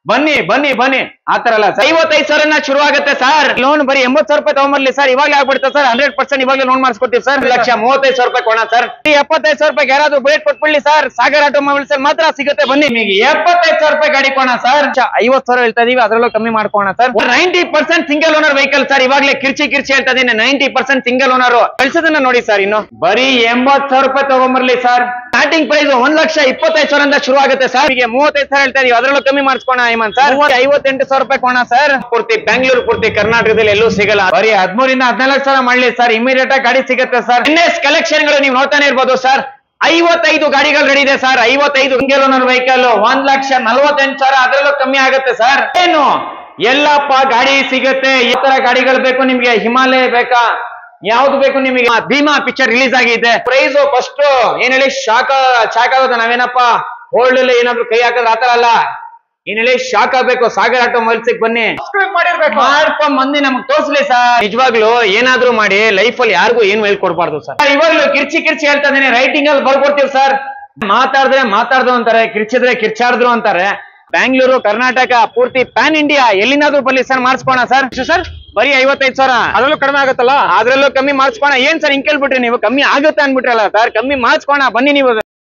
ಬನ್ನಿ ಬನ್ನಿ ಬನ್ನಿ ಆತರ ಅಲ್ಲ ಸರ್ ಐವತ್ತೈದು ಸಾವಿರ ಶುರು ಆಗುತ್ತೆ ಸರ್ ಲೋನ್ ಬರೀ ಎಂಬತ್ತು ಸಾವಿರ ರೂಪಾಯಿ ತಗೊಂಬರ್ಲಿ ಸರ್ ಇವಾಗಲೇ ಆಗ್ಬಿಡುತ್ತೆ ಸರ್ ಹಂಡ್ರೆಡ್ ಪರ್ಸೆಂಟ್ ಇವಾಗಲೇ ಲೋನ್ ಮಾಡಿಸ್ಕೊಡ್ತೀವಿ ಸರ್ ಲಕ್ಷ ಮೂವತ್ತೈದು ಸಾವಿರ ರೂಪಾಯಿ ಕೊಡೋಣ ಸರ್ ಈ ಎಪ್ಪತ್ತೈದು ಸಾವಿರ ರೂಪಾಯಿ ಯಾರಾದ್ರೂ ಬುಲೆಟ್ ಕೊಟ್ಬಿಡ್ಲಿ ಸರ್ ಸಾಗರ್ ಆಟೋಮೊಬೈಲ್ಸ್ ಅಲ್ಲಿ ಮಾತ್ರ ಸಿಗುತ್ತೆ ಬನ್ನಿ ನಿಮಗೆ ಎಪ್ಪತ್ತೈದು ಸಾವಿರ ರೂಪಾಯಿ ಗಾಡಿ ಕೊಡೋಣ ಸರ್ ಐವತ್ತು ಸಾವಿರ ಹೇಳ್ತಾ ಇದೀವಿ ಅದರಲ್ಲೂ ಕಮ್ಮಿ ಮಾಡ್ಕೋಣ sir ninety percent single owner vehicle sir ಇವಾಗಲೇ ಕಿರ್ಚಿ ಕಿರ್ಚಿ ಹೇಳ್ತಾ ಇದೀನಿ ನೈಂಟಿ ಪರ್ಸೆಂಟ್ ಸಿಂಗಲ್ ಓನರ್ ಕಳ್ಸೋದನ್ನ ನೋಡಿ ಸರ್ ಇನ್ನು ಬರೀ ಎಂಬತ್ ಸಾವಿರ ರೂಪಾಯಿ ತಗೊಂಬರ್ಲಿ ಸರ್ ಸ್ಟಾರ್ಟಿಂಗ್ ಪ್ರೈಸ್ ಒಂದ್ ಲಕ್ಷ ಇಪ್ಪತ್ತೈದು ಸಾವಿರದಿಂದ ಶುರು ಆಗುತ್ತೆ ಸರ್ ಈಗ ಮೂವತ್ತೈದು ಸಾವಿರ ಹೇಳ್ತಾ ಇದೀವಿ ಅದರಲ್ಲೂ ಕಮ್ಮಿ ಮಾಡಿಸ್ಕೋಣ ಹೇಮಂತ್ ಸರ್ ಐವತ್ತೆಂಟು ಸಾವಿರ ರೂಪಾಯಿ ಕೊಣ ಸರ್ ಪೂರ್ತಿ ಬೆಂಗಳೂರು ಪೂರ್ತಿ ಕರ್ನಾಟಕದಲ್ಲಿ ಎಲ್ಲೂ ಸಿಗಲ್ಲ ಬರೀ ಹದಿಮೂರಿಂದ ಹದಿನಾಲ್ಕು ಸಾವಿರ ಮಾಡಲಿ ಸರ್ ಇಮಿಡಿಯೇಟ್ ಆಗಿ ಗಾಡಿ ಸಿಗುತ್ತೆ ಸರ್ ಎನ್ ಎಸ್ ಕಲೆಕ್ಷನ್ ಗಳು ನೀವು ನೋಡ್ತಾನೆ ಇರ್ಬೋದು ಸರ್ ಐವತ್ತೈದು ಗಾಡಿಗಳು ರೆಡಿ ಇದೆ ಸರ್ ಐವತ್ತೈದು ಸಿಂಗಲ್ ಓನರ್ ವೆಹಿಕಲ್ ಒಂದ್ ಲಕ್ಷ ನಲ್ವತ್ತೆಂಟು ಸಾವಿರ ಅದರಲ್ಲೂ ಕಮ್ಮಿ ಆಗುತ್ತೆ ಸರ್ ಏನು ಎಲ್ಲಪ್ಪ ಗಾಡಿ ಸಿಗುತ್ತೆ ಈ ತರ ಗಾಡಿಗಳು ಬೇಕು ನಿಮ್ಗೆ ಹಿಮಾಲಯ ಬೇಕಾ ಯಾವ್ದು ಬೇಕು ನಿಮಗೆ ಆ ಭೀಮಾ ಪಿಕ್ಚರ್ ರಿಲೀಸ್ ಆಗಿದೆ ಪ್ರೈಸ್ ಫಸ್ಟ್ ಏನ್ ಹೇಳಿ ಶಾಕ್ ಶಾಕ್ ಆಗುತ್ತೆ ನಾವೇನಪ್ಪ ಹೋಲ್ಡ್ ಅಲ್ಲಿ ಏನಾದ್ರು ಕೈ ಹಾಕಿದ್ರೆ ಆತರ ಅಲ್ಲ ಏನ್ ಹೇಳಿ ಶಾಕ್ ಆಗ್ಬೇಕು ಸಾಗರ್ ಆಟೋ ಮೊಬೈಲ್ಸ್ ಬನ್ನಿ ಮಾಡಿರ್ಬೇಕು ಮಾಡ್ಕೊಂಡ್ ಮಂದಿ ನಮ್ಗೆ ತೋರ್ಸ್ಲಿ ಸರ್ ನಿಜವಾಗ್ಲು ಏನಾದ್ರೂ ಮಾಡಿ ಲೈಫ್ ಅಲ್ಲಿ ಯಾರಿಗೂ ಏನು ಹೇಳ್ಕೊಡ್ಬಾರ್ದು ಸರ್ ಇವಾಗ್ಲೂ ಕಿರ್ಚಿ ಕಿರ್ಚಿ ಹೇಳ್ತಾ ಇದ್ದೀನಿ ರೈಟಿಂಗ್ ಅಲ್ಲಿ ಬರ್ಕೊಡ್ತೀವಿ ಸರ್ ಮಾತಾಡಿದ್ರೆ ಮಾತಾಡ್ದು ಅಂತಾರೆ ಕಿರ್ಚಿದ್ರೆ ಕಿರ್ಚಾಡಿದ್ರು ಅಂತಾರೆ ಬ್ಯಾಂಗ್ಳೂರು ಕರ್ನಾಟಕ ಪೂರ್ತಿ ಪ್ಯಾನ್ ಇಂಡಿಯಾ ಎಲ್ಲಿನಾದ್ರೂ ಬರ್ಲಿ ಸರ್ ಮಾಡಿಸ್ಕೋಣ ಸರ್ ಸರ್ ಬರೀ ಐವತ್ತೈದು ಸಾವಿರ ಅದ್ರಲ್ಲೂ ಕಡಿಮೆ ಆಗುತ್ತಲ್ಲ ಅದ್ರಲ್ಲೂ ಕಮ್ಮಿ ಮಾಡಿಸ್ಕೋಣ ಏನ್ ಸರ್ ಹಿಂಗ್ ಕೇಳ್ಬಿಟ್ರಿ ನೀವು ಕಮ್ಮಿ ಆಗುತ್ತೆ ಅನ್ಬಿಟ್ರಲ್ಲ ಸರ್ ಕಮ್ಮಿ ಮಾಡಿಸ್ಕೋಣ ಬನ್ನಿ ನೀವು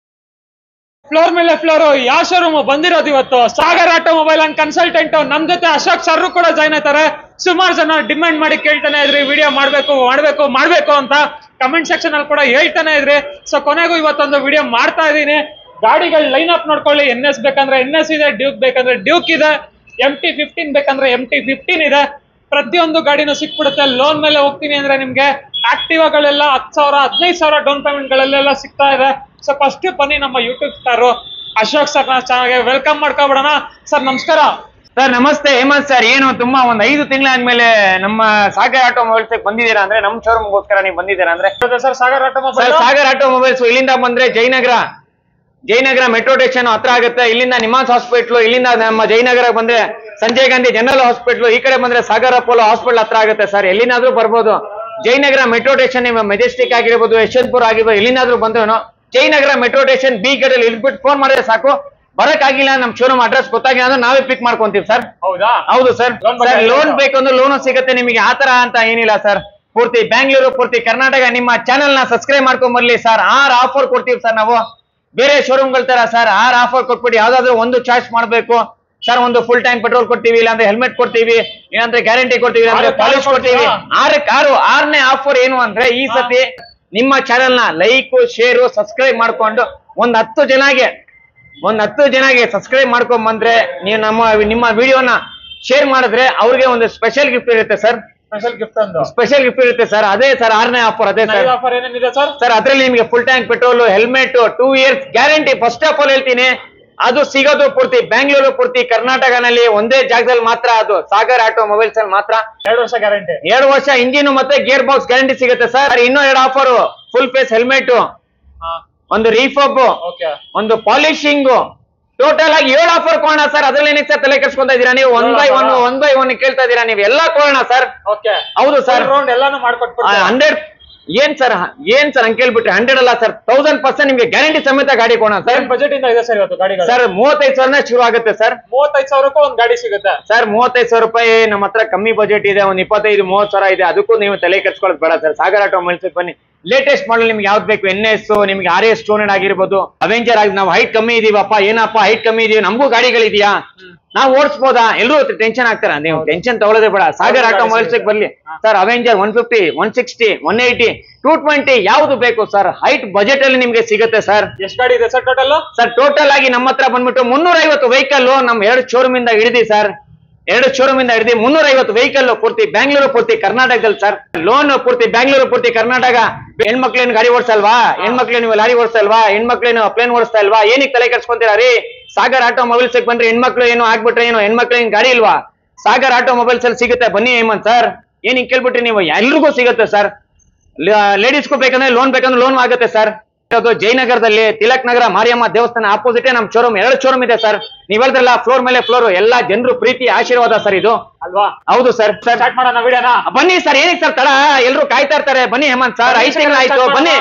ಫ್ಲೋರ್ ಮೇಲೆ ಫ್ಲೋರ್ ಯಾವ ಶೋರೂಮ್ ಬಂದಿರೋದು ಇವತ್ತು ಸಾಗರ್ ಆಟೋಮೊಬೈಲ್ ಅಂಡ್ ಕನ್ಸಲ್ಟೆಂಟ್ ನಮ್ ಜೊತೆ ಅಶೋಕ್ ಸರ್ ಕೂಡ ಜಾಯ್ನ್ ಆಯ್ತಾರೆ ಸುಮಾರು ಜನ ಡಿಮ್ಯಾಂಡ್ ಮಾಡಿ ಕೇಳ್ತಾನೆ ಇದ್ರಿ ವಿಡಿಯೋ ಮಾಡ್ಬೇಕು ಮಾಡ್ಬೇಕು ಮಾಡ್ಬೇಕು ಅಂತ ಕಮೆಂಟ್ ಸೆಕ್ಷನ್ ಅಲ್ಲಿ ಕೂಡ ಹೇಳ್ತಾನೆ ಇದ್ರಿ ಸೊ ಕೊನೆಗೂ ಇವತ್ತೊಂದು ವಿಡಿಯೋ ಮಾಡ್ತಾ ಇದೀನಿ ಗಾಡಿಗಳ ಲೈನ್ ಅಪ್ ನೋಡ್ಕೊಳ್ಳಿ ಎನ್ ಎಸ್ ಬೇಕಂದ್ರೆ ಎನ್ ಎಸ್ ಇದೆ ಡ್ಯೂಕ್ ಬೇಕಂದ್ರೆ ಡ್ಯೂಕ್ ಇದೆ ಎಂ ಟಿ ಫಿಫ್ಟೀನ್ ಬೇಕಂದ್ರೆ ಎಂ ಟಿ ಫಿಫ್ಟೀನ್ ಇದೆ ಪ್ರತಿಯೊಂದು ಗಾಡಿನೂ ಸಿಕ್ಬಿಡುತ್ತೆ ಲೋನ್ ಮೇಲೆ ಹೋಗ್ತೀನಿ ಅಂದ್ರೆ ನಿಮ್ಗೆ ಆಕ್ಟಿವಾಗಳೆಲ್ಲ ಹತ್ತು ಸಾವಿರ ಹದಿನೈದು ಸಾವಿರ ಡೌನ್ ಪೇಮೆಂಟ್ ಗಳಲ್ಲೆಲ್ಲ ಸಿಗ್ತಾ ಇದೆ ಸೊ ಫಸ್ಟ್ ಬನ್ನಿ ನಮ್ಮ ಯೂಟ್ಯೂಬ್ ಸ್ಟಾರು ಅಶೋಕ್ ಸರ್ ಚಾನಲ್ಗೆ ವೆಲ್ಕಮ್ ಮಾಡ್ಕೊಬಿಡೋಣ ಸರ್ ನಮಸ್ಕಾರ ಸರ್ ನಮಸ್ತೆ ಹೇಮಂತ್ ಸರ್ ಏನು ತುಂಬಾ ಒಂದ್ ಐದು ತಿಂಗಳಾದ್ಮೇಲೆ ನಮ್ಮ ಸಾಗರ್ ಆಟೋ ಮೊಬೈಲ್ಸ್ ಬಂದಿದ್ದೀರಾ ಅಂದ್ರೆ ನಮ್ಮ ಶೋರೂಮ್ಗೋಸ್ಕರ ನೀವು ಬಂದಿದ್ದೀರಾ ಅಂದ್ರೆ sir Sagar automobile sir Sagar auto automobiles ಇಲ್ಲಿಂದ ಬಂದ್ರೆ ಜಯನಗರ ಜಯನಗರ ಮೆಟ್ರೋ ಸ್ಟೇಷನ್ ಹತ್ರ ಆಗುತ್ತೆ ಇಲ್ಲಿಂದ ನಿಮಾನ್ಸ್ ಹಾಸ್ಪಿಟ್ಲು ಇಲ್ಲಿಂದ ನಮ್ಮ ಜಯನಗರ ಬಂದ್ರೆ ಸಂಜಯ್ ಗಾಂಧಿ ಜನರಲ್ ಹಾಸ್ಪಿಟ್ಲು ಈ ಕಡೆ ಬಂದ್ರೆ ಸಾಗರ್ ಅಪೋಲೋ ಹಾಸ್ಪಿಟಲ್ ಹತ್ರ ಆಗುತ್ತೆ ಸರ್ ಎಲ್ಲಿನಾದ್ರೂ ಬರ್ಬೋದು ಜಯನಗರ ಮೆಟ್ರೋ ಸ್ಟೇಷನ್ ಮೆಜೆಸ್ಟಿಕ್ ಆಗಿರ್ಬೋದು ಯಶವಂತಪುರ ಆಗಿರ್ಬೋದು ಎಲ್ಲಿನಾದ್ರೂ ಬಂದ್ರು ಜಯನಗರ ಮೆಟ್ರೋ ಸ್ಟೇಷನ್ ಬಿ ಗಡಲ್ಲಿ ಇಲ್ಬಿಟ್ಟು ಫೋನ್ ಮಾಡಿದ್ರೆ ಸಾಕು ಬರಕ್ ಆಗಿಲ್ಲ ನಮ್ ಶೋರೂಮ್ ಅಡ್ರೆಸ್ ಗೊತ್ತಾಗಿಲ್ಲ ಅಂದ್ರೆ ನಾವೇ ಪಿಕ್ ಮಾಡ್ಕೊಂತೀವಿ ಸರ್ ಹೌದಾ ಹೌದು ಸರ್ Loan ಬಗ್ಗೆ ಸರ್ ಲೋನ್ ಹೇಳಿದ್ರಾ? ಬೇಕಂದ್ರೆ ಲೋನ್ ಸಿಗುತ್ತೆ ನಿಮಗೆ ಆತರ ಅಂತ ಏನಿಲ್ಲ ಸರ್ ಪೂರ್ತಿ ಬ್ಯಾಂಗ್ಳೂರು ಪೂರ್ತಿ ಕರ್ನಾಟಕ ನಿಮ್ಮ ಚಾನೆಲ್ ನ ಸಬ್ಸ್ಕ್ರೈಬ್ ಮಾಡ್ಕೊಂಡ್ ಬರ್ಲಿ ಸರ್ ಆರ್ ಆಫರ್ ಕೊಡ್ತೀವಿ ಸರ್ ನಾವು ಬೇರೆ ಶೋರೂಮ್ಗಳ ತರ ಸರ್ ಆರ್ ಆಫರ್ ಕೊಟ್ಬಿಟ್ಟು ಯಾವ್ದಾದ್ರು ಒಂದು ಚಾಯ್ಸ್ ಮಾಡ್ಬೇಕು ಸರ್ ಒಂದು ಫುಲ್ ಟ್ಯಾಂಕ್ ಪೆಟ್ರೋಲ್ ಕೊಡ್ತೀವಿ ಇಲ್ಲಾಂದ್ರೆ ಹೆಲ್ಮೆಟ್ ಕೊಡ್ತೀವಿ ಇಲ್ಲಾಂದ್ರೆ ಗ್ಯಾರಂಟಿ ಕೊಡ್ತೀವಿ ಇಲ್ಲಾಂದ್ರೆ ಆರಕ್ಕೆ ಪಾಲಿಶ್ ಆರು ಕೊಡ್ತೀವಿ ಕೊಡ್ತೀರಾ? ಆರಕ್ಕೆ ಆರು ಆರನೇ ಆಫರ್ ಏನು ಅಂದ್ರೆ ಈ ಸತಿ ನಿಮ್ಮ ಚಾನೆಲ್ ನ ಲೈಕ್ ಶೇರು ಸಬ್ಸ್ಕ್ರೈಬ್ ಮಾಡ್ಕೊಂಡು ಒಂದ್ ಹತ್ತು ಜನಗೆ ಒಂದ್ ಹತ್ತು ಜನಗೆ ಸಬ್ಸ್ಕ್ರೈಬ್ ಮಾಡ್ಕೊಂಡ್ ಬಂದ್ರೆ ನೀವು ನಮ್ಮ ನಿಮ್ಮ ವಿಡಿಯೋನ ಶೇರ್ ಮಾಡಿದ್ರೆ ಅವ್ರಿಗೆ ಒಂದು ಸ್ಪೆಷಲ್ ಗಿಫ್ಟ್ ಇರುತ್ತೆ ಸರ್ ಸ್ಪೆಷಲ್ ಗಿಫ್ಟ್ ಒಂದು ಸ್ಪೆಷಲ್ ಗಿಫ್ಟ್ ಇರುತ್ತೆ ಸರ್ ಅದೇ ಸರ್ ಆರನೇ ಆಫರ್ ಅದೇ ಸರ್ ಆಫರ್ ಏನೇನಿದೆ ಸರ್ ಸರ್ ಅದ್ರಲ್ಲಿ ನಿಮಗೆ full tank petrol helmet two years guarantee first of all ಹೇಳ್ತೀನಿ ಅದು ಸಿಗೋದು ಪೂರ್ತಿ ಬ್ಯಾಂಗ್ಳೂರು ಪೂರ್ತಿ ಕರ್ನಾಟಕನಲ್ಲಿ ಒಂದೇ ಜಾಗದಲ್ಲಿ ಮಾತ್ರ ಅದು ಸಾಗರ್ ಆಟೋ ಮೊಬೈಲ್ಸ್ ಅಲ್ಲಿ ಮಾತ್ರ ಎರಡು ವರ್ಷ ಗ್ಯಾರಂಟಿ ಎರಡು ವರ್ಷ ಇಂಜಿನ್ ಮತ್ತೆ ಗೇರ್ ಬಾಕ್ಸ್ ಗ್ಯಾರಂಟಿ ಸಿಗುತ್ತೆ ಸರ್ ಇನ್ನೂ ಎರಡು ಆಫರ್ ಫುಲ್ ಫೇಸ್ ಹೆಲ್ಮೆಟ್ ಒಂದು ರೀಫಬ್ ಓಕೆ ಒಂದು ಪಾಲಿಶಿಂಗ್ ಟೋಟಲ್ ಆಗಿ ಏಳು ಆಫರ್ ಕೊಡೋಣ ಸರ್ ಅದ್ರಲ್ಲಿ ಏನಕ್ಕೆ ಸರ್ ತಲೆ ಕೆಡ್ಸ್ಕೊಂತ ಇದೀರಾ ನೀವು one by one one by one ಕೇಳ್ತಾ ಇದೀರಾ ನೀವು ಎಲ್ಲ ಕೊಡೋಣ ಸರ್ ಓಕೆ ಹೌದು ಸರ್ ರೌಂಡ್ ಎಲ್ಲಾನು ಮಾಡ್ಕೊಟ್ಬಿಡ್ತೀರಾ ಹಂಡ್ರೆಡ್ ಏನ್ ಸರ್ ಏನ್ ಸರ್ ಹಂಗೆ ಕೇಳ್ಬಿಟ್ರೆ ಹಂಡ್ರೆಡ್ ಅಲ್ಲ ಸರ್ ತೌಸಂಡ್ ಪರ್ಸೆಂಟ್ ನಿಮ್ಗೆ ಗ್ಯಾರಂಟಿ ಸಮೇತ ಗಾಡಿ ಕೊಡೋಣ ಸರ್ ಏನ್ ಬಜೆಟ್ ಇಂದ ಇದೆ ಸರ್ ಇವತ್ತು ಗಾಡಿಗಳು ಸರ್ ಮೂವತ್ತೈದು ಸಾವಿರನೇ ಶುರು ಆಗುತ್ತೆ ಸರ್ ಮೂವತ್ತೈದು ಸಾವಿರಕ್ಕೂ ಒಂದ್ ಗಾಡಿ ಸಿಗುತ್ತೆ ಸರ್ ಮೂವತ್ತೈದು ಸಾವಿರ ರೂಪಾಯಿ ನಮ್ಮ ಹತ್ರ ಕಮ್ಮಿ ಬಜೆಟ್ ಇದೆ ಒಂದ್ ಇಪ್ಪತ್ತೈದು ಮೂವತ್ತು ಸಾವಿರ ಇದೆ ಅದಕ್ಕೂ ನೀವು ತಲೆ ಕೆಡ್ಸ್ಕೊಳ್ಳೋದು ಬೇಡ ಸರ್ ಸಾಗರ್ ಆಟೋ ಮೊಬೈಲ್ಸ್ ಬನ್ನಿ ಲೇಟೆಸ್ಟ್ ಮಾಡಲ್ ನಿಮ್ಗೆ ಯಾವ್ದು ಬೇಕು ಎನ್ ಎಸ್ ನಿಮ್ಗೆ ಆರ್ ಎಸ್ ಟೂನೆಡ್ ಆಗಿರ್ಬೋದು ಅವೆಂಜರ್ ಆಗಿ ನಾವು ಹೈಟ್ ಕಮ್ಮಿ ಇದೀವಪ್ಪ ಏನಪ್ಪ ಹೈಟ್ ಕಮ್ಮಿ ಇದೀವಿ ನಮಗೂ ಗಾಡಿಗಳಿದೆಯಾ ನಾವು ಓಡಿಸ್ಬೋದಾ ಎಲ್ಲರೂ ಟೆನ್ಷನ್ ಆಗ್ತಾರ ನೀವು ಟೆನ್ಷನ್ ತಗೊಳ್ಳೋದೇ ಬೇಡ ಸಾಗರ್ ಆಟೋ ಮೊಬೈಲ್ಸ್ ಬರ್ಲಿ sir Avenger one fifty one sixty one eighty two twenty ಯಾವ್ದು ಬೇಕು ಸರ್ ಹೈಟ್ ಬಜೆಟ್ ಅಲ್ಲಿ ನಿಮ್ಗೆ ಸಿಗುತ್ತೆ ಸರ್ ಎಷ್ಟು ಗಾಡಿ ಇದೆ ಸರ್ ಟೋಟಲ್ ಸರ್ ಟೋಟಲ್ ಆಗಿ ನಮ್ಮ ಹತ್ರ ಬಂದ್ಬಿಟ್ಟು ಮುನ್ನೂರ ಐವತ್ತು ವೆಹಿಕಲ್ ನಮ್ ಎರಡು ಶೋರೂಮ್ ಇಂದ ಹಿಡಿದಿ ಸರ್ ಎರಡು ಶೋರೂಮ್ ಇಂದ ಹಿಡಿದಿ ಮುನ್ನೂರ ಐವತ್ತು ವೆಹಿಕಲ್ ಪೂರ್ತಿ ಬ್ಯಾಂಗ್ಳೂರು ಪೂರ್ತಿ ಕರ್ನಾಟಕದಲ್ಲಿ ಸರ್ ಲೋನ್ ಪೂರ್ತಿ ಬ್ಯಾಂಗ್ಳೂರು ಪೂರ್ತಿ ಕರ್ನಾಟಕ ಹೆಣ್ಮಕ್ಳೇನು ಗಾಡಿ ಓಡಿಸಲ್ವಾ ಹೆಣ್ಮಕ್ಳು ನೀವು ಲಾರಿ ಓಡಿಸಲ್ವಾ ಹೆಣ್ಮಕ್ಳೇನು ಪ್ಲೇನ್ ಓಡಿಸ್ತಾ ಇಲ್ವಾ ಏನಕ್ಕೆ ತಲೆ ಕೆಡ್ಸ್ಕೊಂತೀರಾ ರೀ ಸಾಗರ್ ಆಟೋ ಮೊಬೈಲ್ಸ್ ಬಂದ್ರೆ ಹೆಣ್ಮಕ್ಳು ಏನು ಆಗ್ಬಿಟ್ರೆ ಏನು ಹೆಣ್ಮಕ್ಳೇನು ಗಾಡಿ ಇಲ್ವಾ ಸಾಗರ್ ಆಟೋ ಮೊಬೈಲ್ಸ್ ಅಲ್ಲಿ ಸಿಗುತ್ತೆ ಬನ್ನಿ ಹೇಮಂತ್ ಸರ್ ಏನ್ ಹಿಂಗ್ ಕೇಳ್ಬಿಟ್ರಿ ನೀವು ಎಲ್ರಿಗೂ ಸಿಗುತ್ತೆ ಸರ್ ಲೇಡೀಸ್ಗೂ ಬೇಕಂದ್ರೆ ಲೋನ್ ಬೇಕಂದ್ರೆ ಲೋನ್ ಆಗುತ್ತೆ ಸರ್ ಅದು ಜಯನಗರದಲ್ಲಿ ತಿಲಕ್ ನಗರ ಮಾರಿಯಮ್ಮ ದೇವಸ್ಥಾನ ಆಪೋಸಿಟ್ ನಮ್ ಶೋರೂಮ್ ಎರಡು ಶೋರೂಮ್ ಇದೆ ಸರ್ ನೀವ್ ಹೇಳಿದ್ರಲ್ಲ ಫ್ಲೋರ್ ಮೇಲೆ ಫ್ಲೋರ್ ಎಲ್ಲಾ ಜನರು ಪ್ರೀತಿ ಆಶೀರ್ವಾದ ಸರ್ ಇದು ಅಲ್ವಾ ಹೌದು ಸರ್ ಸರ್ ಸ್ಟಾರ್ಟ್ ಮಾಡೋಣ ವಿಡಿಯೋನ ಬನ್ನಿ ಸರ್ ಏನಕ್ಕೆ ಸರ್ ತಡ ಎಲ್ರು ಕಾಯ್ತಾ ಇರ್ತಾರೆ ಬನ್ನಿ ಹೇಮಂತ್ ಸರ್ ಐದು ತಿಂಗಳು ಆಯ್ತು ಬನ್ನಿ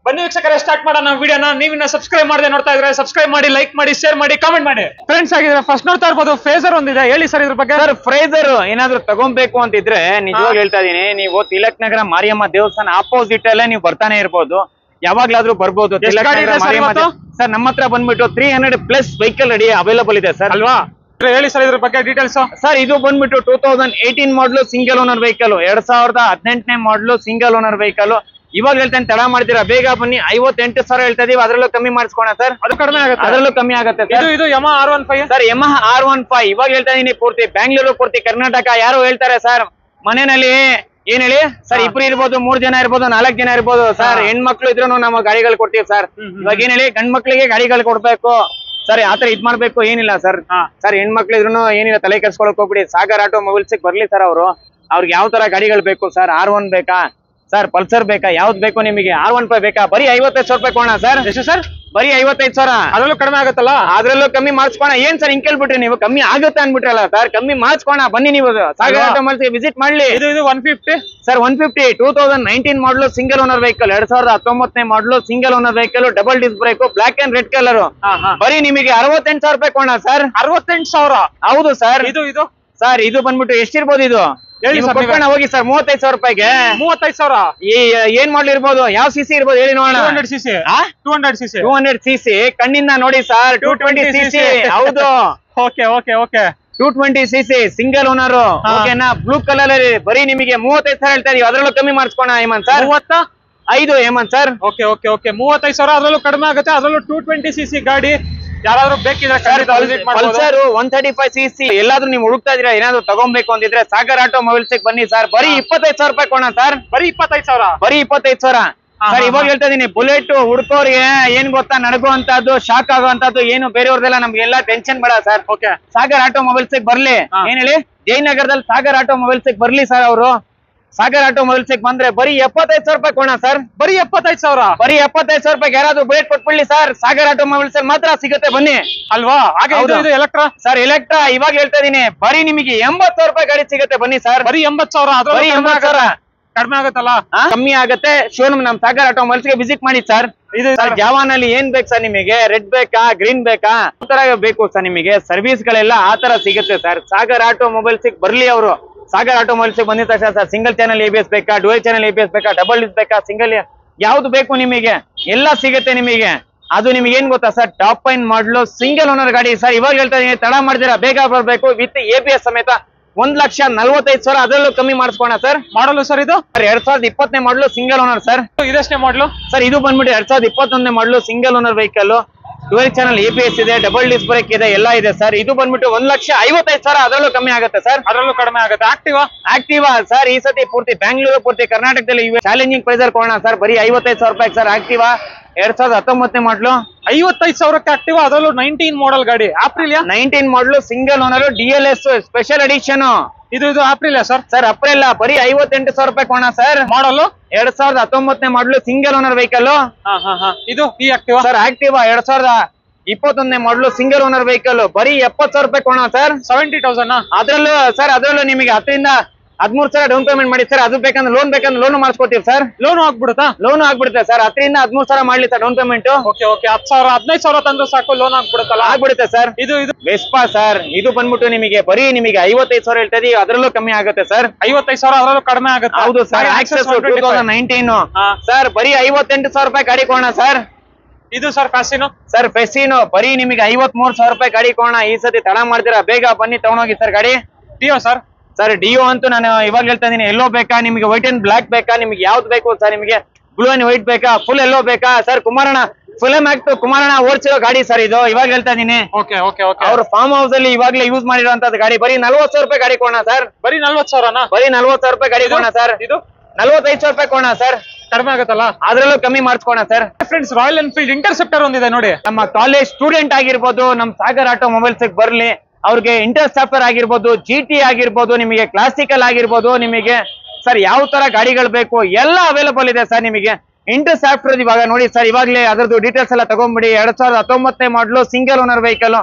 ಬನ್ನಿ ವೀಕ್ಷಕರೇ ಸ್ಟಾರ್ಟ್ ಮಾಡೋಣ ವಿಡಿಯೋನ ನೀವಿನ್ನ ಸಬ್ಸ್ಕ್ರೈಬ್ ಮಾಡದೆ ನೋಡ್ತಾ ಇದ್ರೆ ಸಬ್ಸ್ಕ್ರೈಬ್ ಮಾಡಿ ಲೈಕ್ ಮಾಡಿ ಶೇರ್ ಮಾಡಿ ಕಾಮೆಂಟ್ ಮಾಡಿ ಫ್ರೆಂಡ್ಸ್ ಆಗಿದ್ರೆ ಫಸ್ಟ್ ನೋಡ್ತಾ ಇರ್ಬೋದು ಫೇಸರ್ ಒಂದಿದೆ ಹೇಳಿ ಸರ್ ಇದ್ರ ಬಗ್ಗೆ ಸರ್ ಫ್ರೈಸರ್ ಏನಾದ್ರು ತಗೊಬೇಕು ಅಂತಿದ್ರೆ ನಿಜವಾಗ್ ಹೇಳ್ತಾ ಇದೀನಿ ನೀವು ತಿಲಕ್ ನಗರ ಮಾರಿಯಮ್ಮ ದೇವಸ್ಥಾನ ಆಪೋಸಿಟ್ ಅಲ್ಲೇ ನೀವು ಬರ್ತಾನೆ ಇರ್ಬೋದು ಯಾವಾಗ್ಲಾದ್ರೂ ಬರ್ಬೋದು ಎಷ್ಟ್ ತಿಲಕ್ ಗಾಡಿ ನಗರ ಇದೆ sir ಮಾರಿಯಮ್ಮ ಇವತ್ತು? ದೇವ- ಸರ್ ನಮ್ಮ ಹತ್ರ ಬಂದ್ಬಿಟ್ಟು three hundred plus vehicle ready available ಇದೆ ಸರ್ ಅಲ್ವಾ ಹೇಳಿ ಸರ್ ಇದ್ರ ಬಗ್ಗೆ ಡೀಟೇಲ್ಸ್ ಸರ್ ಇದು ಬಂದ್ಬಿಟ್ಟು two thousand eighteen model single owner vehicle ಎರಡ್ ಸಾವಿರದ ಹದಿನೆಂಟನೇ ಮಾಡಲು ಸಿಂಗಲ್ ಓನರ್ ವೆಹಿಕಲ್ ಇವಾಗ ಹೇಳ್ತೇನೆ ತಡ ಮಾಡ್ತೀರಾ ಬೇಗ ಬನ್ನಿ ಐವತ್ತೆಂಟು ಸಾವಿರ ಹೇಳ್ತಾ ಇದೀವಿ ಅದರಲ್ಲೂ ಕಮ್ಮಿ ಮಾಡಿಸ್ಕೋಣ ಸರ್ ಅದು ಕಡಿಮೆ ಆಗುತ್ತೆ ಅದರಲ್ಲೂ ಕಮ್ಮಿ ಆಗುತ್ತೆ ಇದು ಸರ್ ಇದು Yamaha R one five sir Yamaha R one five ಇವಾಗ ಹೇಳ್ತಾ ಇದೀನಿ ಪೂರ್ತಿ ಬ್ಯಾಂಗ್ಳೂರು ಪೂರ್ತಿ ಕರ್ನಾಟಕ ಯಾರು ಹೇಳ್ತಾರೆ ಸರ್ ಮನೆಯಲ್ಲಿ ಏನ್ ಹೇಳಿ ಸರ್ ಹಾ. ಇಬ್ರು ಇರ್ಬೋದು ಮೂರ್ ಜನ ಇರ್ಬೋದು ನಾಲ್ಕು ಜನ ಇರ್ಬೋದು ಸರ್ ಹಾ. ಹೆಣ್ಮಕ್ಳು ಇದ್ರು ನಮ್ಮ ಗಾಡಿಗಳು ಕೊಡ್ತೀವಿ ಸರ್ ಹ್ಮ್, ಹ್ಮ್, ಇವಾಗ ಏನ್ ಹೇಳಿ ಗಂಡ್ ಮಕ್ಳಿಗೆ ಗಾಡಿಗಳು ಕೊಡ್ಬೇಕು ಸರ್ ಆತರ ಇದ್ ಮಾಡ್ಬೇಕು ಏನಿಲ್ಲ ಸರ್ ಹಾ. ಸರ್ ಹೆಣ್ಮಕ್ಳು ಇದ್ರು ಏನಿಲ್ಲ ತಲೆ ಕೆಡ್ಸ್ಕೊಳಕ್ ಹೋಗ್ಬಿಡಿ ಸಾಗರ್ ಆಟೋ ಮೊಬೈಲ್ಸ್ ಬರ್ಲಿ ಸರ್ ಅವರು ಅವ್ರಿಗೆ ಯಾವ ತರ ಗಾಡಿಗಳು ಬೇಕು ಸರ್ ಆರ್ ಒನ್ ಬೇಕಾ ಸರ್ ಪಲ್ಸರ್ ಬೇಕಾ ಯಾವ್ದು ಬೇಕು ನಿಮಗೆ ಆರ್ ಒನ್ ಫೈವ್ ಬೇಕಾ ಬರೀ ಐವತ್ತೈದು ಸಾವಿರ ರೂಪಾಯಿ ಕೊಡೋಣ ಸರ್ ಎಷ್ಟು ಸರ್ ಬರೀ ಐವತ್ತೈದು ಸಾವಿರ ಅದರಲ್ಲೂ ಕಡಿಮೆ ಆಗುತ್ತಲ್ಲ ಅದ್ರಲ್ಲೂ ಕಮ್ಮಿ ಮಾಡಿಸ್ಕೋಣ ಏನ್ ಸರ್ ಹಿಂಗ್ ಕೇಳ್ಬಿಟ್ರಿ ನೀವು ಕಮ್ಮಿ ಆಗುತ್ತೆ ಅನ್ಬಿಟ್ರಲ್ಲ ಸರ್ ಕಮ್ಮಿ ಮಾಡಿಸ್ಕೋಣ ಬನ್ನಿ ನೀವು ಸಾಗರ್ ಅಲ್ವಾ? ಆಟೋ ಮಾಡ್ಸಿ ವಿಸಿಟ್ ಮಾಡ್ಲಿ ಇದು ಇದು one fifty sir one fifty two thousand nineteen ಮಾಡಲು ಸಿಂಗಲ್ ಓನರ್ ವೆಹಿಕಲ್ ಎರಡ್ ಸಾವಿರದ ಹತ್ತೊಂಬತ್ತನೇ ಮಾಡಲು single owner vehicle double disc brake black and red colour ಹಾ ಹಾ ಬರೀ ನಿಮಗೆ ಅರವತ್ತೆಂಟು ಸಾವಿರ ರೂಪಾಯಿ ಕೊಡೋಣ ಸರ್ ಅರವತ್ತೆಂಟು ಸಾವಿರ ಹೌದು ಸರ್ ಇದು ಇದು ಸರ್ ಇದು ಬಂದ್ಬಿಟ್ಟು ಎಷ್ಟಿರ್ಬೋದು ಇದು ಹೇಳಿ ನೀವು sir ಕೊಟ್ಕೊಂಡು ಹೋಗಿ ಸರ್ ಮೂವತ್ತೈದು ಸಾವಿರ ರೂಪಾಯಿಗೆ ಮೂವತ್ತೈದು ಸಾವಿರ ಈ ಏನ್ ಮಾಡ್ಲಿ ಇರ್ಬೋದು ಯಾವ ಸಿ ಸಿ ಇರ್ಬೋದು ಹೇಳಿ ಟೂ ನೋಡೋಣ hundred C C two hundred C C two hundred C C ಕಣ್ಣಿಂದ ನೋಡಿ sir two twenty C C ಹೌದು okay okay okay two twenty C C single owner ಹಾ. ಓಕೆನಾ ಬ್ಲೂ ಕಲರ್ ಅಲ್ಲಿ ಬರೀ ನಿಮಗೆ ಮೂವತ್ತೈದು ಸಾವಿರ ಹೇಳ್ತಾ ಇದೀವಿ ಅದರಲ್ಲೂ ಕಮ್ಮಿ ಮಾಡಿಸ್ಕೋಣ ಹೇಮಂತ್ ಸರ್ ಮೂವತ್ತ ಐದು Hemanth sir okay okay okay ಮೂವತ್ತೈದು ಸಾವಿರ ಅದರಲ್ಲೂ ಕಡಿಮೆ ಆಗುತ್ತೆ ಅದರಲ್ಲೂ ಟೂ ಟ್ವೆಂಟಿ ಸಿ ಸಿ ಗಾಡಿ ಯಾರಾದ್ರೂ ಬೇಕಿದ್ರೆ ಖಂಡಿತ visit ಮಾಡ್ಬೋದು. Pulsar one thirty five C ಸಿ ಎಲ್ಲಾದ್ರೂ ನೀವು ಹುಡುಕ್ತಾ ಇದೀರಾ ಏನಾದ್ರು ತಗೊಬೇಕು ಅಂತಿದ್ರೆ ಸಾಗರ್ ಆಟೋ ಮೊಬೈಲ್ಸ್ ಬನ್ನಿ ಸರ್ ಬರೀ ಹಾ. ಇಪ್ಪತ್ತೈದು ಸಾವಿರ ರೂಪಾಯಿ ಕೊಡೋಣ ಸರ್ ಬರೀ ಇಪ್ಪತ್ತೈದು ಸಾವಿರ ಬರೀ ಇಪ್ಪತ್ತೈದು ಸಾವಿರ ಹಾ, ಸರ್ ಹಾ, ಇವಾಗ ಹಾ. ಹೇಳ್ತಾ ಇದೀನಿ ಬುಲೆಟ್ ಹುಡ್ಕೋರ್ಗೆ ಏನ್ ಗೊತ್ತಾ ನಡಗುವಂತದ್ದು ಶಾಕ್ ಆಗುವಂತದ್ದು ಏನು ಬೇರೆಯವ್ರದೆಲ್ಲ ನಮ್ಗೆಲ್ಲ ಟೆನ್ಷನ್ ಬೇಡ sir okay Sagar auto mobiles ಬರ್ಲಿ ಹಾ. ಏನ್ ಹೇಳಿ ಜಯನಗರದಲ್ಲಿ ಸಾಗರ್ ಆಟೋ ಮೊಬೈಲ್ಸ್ ಬರ್ಲಿ ಸರ್ ಅವರು ಸಾಗರ್ ಆಟೋ ಮೊಬೈಲ್ಸ್ ಬಂದ್ರೆ ಬರೀ ಎಪ್ಪತ್ತೈದು ಸಾವಿರ ರೂಪಾಯಿ ಕೊಡೋಣ ಸರ್ ಬರೀ ಎಪ್ಪತ್ತೈದು ಸಾವಿರ ಬರೀ ಎಪ್ಪತ್ತೈದು ಸಾವಿರ ರೂಪಾಯಿ ಯಾರಾದ್ರೂ ಬುಲೆಟ್ ಕೊಟ್ಬಿಡ್ಲಿ ಸರ್ ಸಾಗರ್ ಆಟೋ ಮೊಬೈಲ್ಸ್ ಮಾತ್ರ ಸಿಗುತ್ತೆ ಬನ್ನಿ ಅಲ್ವಾ ಹಾಗೆ ಇದು ಹೌದು. ಇದು ಎಲೆಕ್ಟ್ರಾ ಸರ್ ಎಲೆಕ್ಟ್ರಾ ಇವಾಗ ಹೇಳ್ತಾ ಇದೀನಿ ಬರೀ ನಿಮಗೆ ಎಂಬತ್ತು ಸಾವಿರ ರೂಪಾಯಿ ಗಾಡಿ ಸಿಗುತ್ತೆ ಬನ್ನಿ ಸರ್ ಬರೀ ಎಂಬತ್ತು ಸಾವಿರ ಬರೀ ಅದ್ರಲ್ಲೂ ಎಂಬತ್ತು ಸಾವಿರ ಕಡಿಮೆ ಆಗುತ್ತಲ್ಲ ಆ? ಕಮ್ಮಿ ಆಗುತ್ತೆ ಶೋರೂಮ್ ನಮ್ ಸಾಗರ್ ಆಟೋ ಮೊಬೈಲ್ಸ್ ಗೆ ವಿಸಿಟ್ ಮಾಡಿ ಸರ್ ಇದು ಸರ್ ಜಾವಾನಲ್ಲಿ ಏನ್ ಬೇಕು ಸರ್ ನಿಮಗೆ ರೆಡ್ ಬೇಕಾ ಗ್ರೀನ್ ಬೇಕಾ ಯಾವ ತರ ಬೇಕು ಸರ್ ನಿಮಗೆ ಸರ್ವಿಸ್ ಗಳೆಲ್ಲ ಆ ತರ ಸಿಗುತ್ತೆ ಸರ್ ಸಾಗರ್ ಆಟೋ ಮೊಬೈಲ್ಸ್ ಬರ್ಲಿ ಅವರು ಸಾಗರ್ ಆಟೋ ಮೊಬೈಲ್ಸ್ ಬಂದಿದ ತಕ್ಷಣ sir single channel A B S ಬೇಕಾ dual channel A B S ಬೇಕಾ ಡಬಲ್ ಇಸ್ ಬೇಕಾ ಸಿಂಗಲ್ ಯಾವ್ದು ಬೇಕು ನಿಮಗೆ ಎಲ್ಲ ಸಿಗುತ್ತೆ ನಿಮಗೆ ಅದು ನಿಮಗೆ ಏನ್ ಗೊತ್ತಾ ಸರ್ ಟಾಪ್ ಐನ್ ಮಾಡಲು ಸಿಂಗಲ್ ಓನರ್ ಗಾಡಿ ಸರ್ ಇವಾಗ ಹೇಳ್ತಾ ಇದೀನಿ ತಡ ಮಾಡ್ತೀರಾ ಬೇಗ ಬರ್ಬೇಕು ವಿತ್ ಎ ಬಿ ಎಸ್ ಸಮೇತ ಒಂದ್ ಲಕ್ಷ ನಲ್ವತ್ತೈದು ಸಾವಿರ ಅದರಲ್ಲೂ ಕಮ್ಮಿ ಮಾಡಿಸ್ಕೋಣ ಸರ್ ಮಾಡಲು ಸರ್ ಇದು ಸರ್ ಎರಡ್ ಸಾವಿರದ ಇಪ್ಪತ್ತನೇ ಮಾಡಲು ಸಿಂಗಲ್ ಓನರ್ ಸರ್ ಇದೆಷ್ಟೇ ಮಾಡ್ಲು ಸರ್ ಇದು ಬಂದ್ಬಿಟ್ಟು ಎರಡ್ ಸಾವಿರದ ಇಪ್ಪತ್ತೊಂದನೇ model single owner vehicle dual channel A B S ಇದೆ ಡಬಲ್ ಡಿಸ್ ಬ್ರೇಕ್ ಇದೆ ಎಲ್ಲ ಇದೆ ಸರ್ ಇದು ಬಂದ್ಬಿಟ್ಟು ಒಂದ್ ಲಕ್ಷ ಐವತ್ತೈದು ಸಾವಿರ ಅದರಲ್ಲೂ ಕಮ್ಮಿ ಆಗುತ್ತೆ ಸರ್ ಅದರಲ್ಲೂ ಕಡಿಮೆ ಆಗುತ್ತೆ ಆಕ್ಟಿವಾ ಆಕ್ಟಿವಾ ಸರ್ ಈ ಸತಿ ಪೂರ್ತಿ ಬ್ಯಾಂಗ್ಳೂರು ಪೂರ್ತಿ ಕರ್ನಾಟಕದಲ್ಲಿ ಚಾಲೆಂಜಿಂಗ್ ಪ್ರೈಸರ್ ಕೊಡೋಣ ಸರ್ ಬರೀ ಐವತ್ತೈದು ಸಾವಿರ ರೂಪಾಯಿ ಸರ್ ಆಕ್ಟಿವಾ ಎರಡ್ ಸಾವಿರದ ಹತ್ತೊಂಬತ್ತನೇ ಮಾಡಲು ಐವತ್ತೈದು ಸಾವಿರಕ್ಕೆ ಆಕ್ಟಿವಾ ಅದರಲ್ಲೂ ನೈನ್ಟೀನ್ ಮಾಡೆಲ್ ಗಾಡಿ ಆಪ್ರಿಲಿಯಾ ನೈನ್ಟೀನ್ ಮಾಡಲು single owner D L S special edition ಇದು ಇದು ಆಪ್ರಿಲಿಯಾ ಸರ್ ಸರ್ ಅಪ್ರೆಲ್ಲ ಬರೀ ಐವತ್ತೆಂಟು ಸಾವಿರ ರೂಪಾಯಿ ಕೊಡೋಣ ಸರ್ ಮಾಡಲು ಎರಡ್ ಸಾವಿರದ ಹತ್ತೊಂಬತ್ತನೇ ಮಾಡಲು ಸಿಂಗಲ್ ಓನರ್ ವೆಹಿಕಲ್ ಹಾ ಹಾ ಹಾ ಇದು ಈ ಆಕ್ಟಿವಾ ಸರ್ ಆಕ್ಟಿವಾ ಎರಡ್ ಸಾವಿರದ ಇಪ್ಪತ್ತೊಂದನೇ ಮಾಡಲು ಸಿಂಗಲ್ ಓನರ್ ವೆಹಿಕಲ್ ಬರೀ ಎಪ್ಪತ್ ಸಾವಿರ ರೂಪಾಯಿ ಕೊಡೋಣ ಸರ್ ಸೆವೆಂಟಿ ತೌಸಂಡ್ ಅದ್ರಲ್ಲೂ ಸರ್ ಅದ್ರಲ್ಲೂ ನಿಮಗೆ ಹತ್ತರಿಂದ ಹದಿಮೂರು ಸಾವಿರ ಡೌನ್ ಪೇಮೆಂಟ್ ಮಾಡಿ ಸರ್ ಅದು ಬೇಕಂದ್ರೆ ಲೋನ್ ಬೇಕಂದ್ರೆ ಲೋನ್ ಮಾಡಿಸ್ಕೊಡ್ತೀವಿ ಸರ್ ಲೋನ್ ಆಗ್ಬಿಡುತ್ತಾ ಲೋನ್ ಆಗ್ಬಿಡುತ್ತೆ ಸರ್ ಹತ್ತರಿಂದ ಹದಿಮೂರು ಸಾವಿರ ಮಾಡ್ಲಿ sir down payment okay okay ಹತ್ತು ಸಾವಿರ ಹದಿನೈದು ಸಾವಿರ ತಂದ್ರೆ ಸಾಕು ಲೋನ್ ಆಗ್ಬಿಡುತ್ತಲ್ಲ ಆಗ್ಬಿಡುತ್ತೆ ಸರ್ ಇದು ಇದು ವೆಸ್ಪಾ ಸರ್ ಇದು ಬಂದ್ಬಿಟ್ಟು ನಿಮಗೆ ಬರೀ ನಿಮಗೆ ಐವತ್ತೈದು ಸಾವಿರ ಹೇಳ್ತಾ ಇದೀವಿ ಅದರಲ್ಲೂ ಕಮ್ಮಿ ಆಗುತ್ತೆ ಸರ್ ಐವತ್ತೈದು ಸಾವಿರ ಅದರಲ್ಲೂ ಕಡಿಮೆ ಆಗುತ್ತೆ ಹೌದು ಸರ್ ಗಾಡಿ Access Access two 125. Thousand nineteen ಹಾ. ಸರ್ ಬರೀ ಐವತ್ತೆಂಟು ಸಾವಿರ ರೂಪಾಯಿ ಗಾಡಿ ಕೊಡೋಣ ಸರ್ ಇದು ಸರ್ ಫ್ಯಾಸಿನೋ ಸರ್ ಫೆಸಿನೋ ಬರೀ ನಿಮಗೆ ಐವತ್ ಮೂರು ಸಾವಿರ ರೂಪಾಯಿ ಗಾಡಿ ಕೊಡೋಣ ಈ ಸತಿ ತಡ ಮಾಡ್ತೀರಾ ಬೇಗ ಬನ್ನಿ ತಗೊಂಡೋಗಿ ಸರ್ ಗಾಡಿ ಡಿಯೋ ಸರ್ ಸರ್ ಡಿಯೋ ಅಂತೂ ನಾನು ಇವಾಗ ಹೇಳ್ತಾ ಇದೀನಿ ಎಲ್ಲೋ ಬೇಕಾ ನಿಮಗೆ ವೈಟ್ ಅಂಡ್ ಬ್ಲಾಕ್ ಬೇಕಾ ನಿಮಗೆ ಯಾವ್ದು ಬೇಕು ಸರ್ ನಿಮಗೆ ಬ್ಲೂ ಅಂಡ್ ವೈಟ್ ಬೇಕಾ ಫುಲ್ ಎಲ್ಲೋ ಬೇಕಾ sir Kumaranna film act Kumaranna ಓಡಿಸಿರೋ ಗಾಡಿ ಸರ್ ಇದು ಇವಾಗ ಹೇಳ್ತಾ ಇದೀನಿ ಓಕೆ ಓಕೆ ಓಕೆ ಅವ್ರ ಫಾರ್ಮ್ ಹೌಸ್ ಅಲ್ಲಿ ಇವಾಗ್ಲೇ ಯೂಸ್ ಮಾಡಿರೋಂಥದ್ದು ಗಾಡಿ ಬರೀ ನಲ್ವತ್ತು ಸಾವಿರ ರೂಪಾಯಿ ಗಾಡಿ ಕೊಡೋಣ ಸರ್ ಬರೀ ನಲ್ವತ್ತು ಸಾವಿರನಾ ಬರೀ ನಲ್ವತ್ತು ಸಾವಿರ ರೂಪಾಯಿ ಗಾಡಿ ಕೊಡೋಣ ಸರ್ ಇದು ನಲ್ವತ್ತೈದು ಸಾವಿರ ರೂಪಾಯಿ ಕೊಡೋಣ ಸರ್ ಕಡಿಮೆ ಆಗುತ್ತಲ್ಲ ಅದ್ರಲ್ಲೂ ಕಮ್ಮಿ ಮಾಡಿಸ್ಕೋಣ sir friends Royal Enfield Interceptor ಒಂದಿದೆ ನೋಡಿ ನಮ್ಮ ಕಾಲೇಜ್ ಸ್ಟೂಡೆಂಟ್ ಆಗಿರ್ಬೋದು ನಮ್ಮ ಸಾಗರ್ ಆಟೋ ಮೊಬೈಲ್ಸ್ ಬರ್ಲಿ ಅವ್ರಿಗೆ ಇಂಟರ್ಸ್ಟಾಪರ್ ಆಗಿರ್ಬೋದು ಜಿ ಟಿ ಆಗಿರ್ಬೋದು ನಿಮಗೆ ಕ್ಲಾಸಿಕಲ್ ಆಗಿರ್ಬೋದು ನಿಮಗೆ ಸರ್ ಯಾವ ತರ ಗಾಡಿಗಳು ಬೇಕು ಎಲ್ಲ ಅವೈಲಬಲ್ ಇದೆ ಸರ್ ನಿಮಗೆ ಇಂಟರ್ಸಾಫ್ಟರ್ ಇವಾಗ ನೋಡಿ ಸರ್ ಇವಾಗಲೇ ಅದರದ್ದು ಡೀಟೇಲ್ಸ್ ಎಲ್ಲ ತಗೊಂಡ್ಬಿಡಿ ಎರಡ್ ಸಾವಿರದ ಹತ್ತೊಂಬತ್ತನೇ ಮಾಡಲು ಸಿಂಗಲ್ ಓನರ್ ವೆಹಿಕಲ್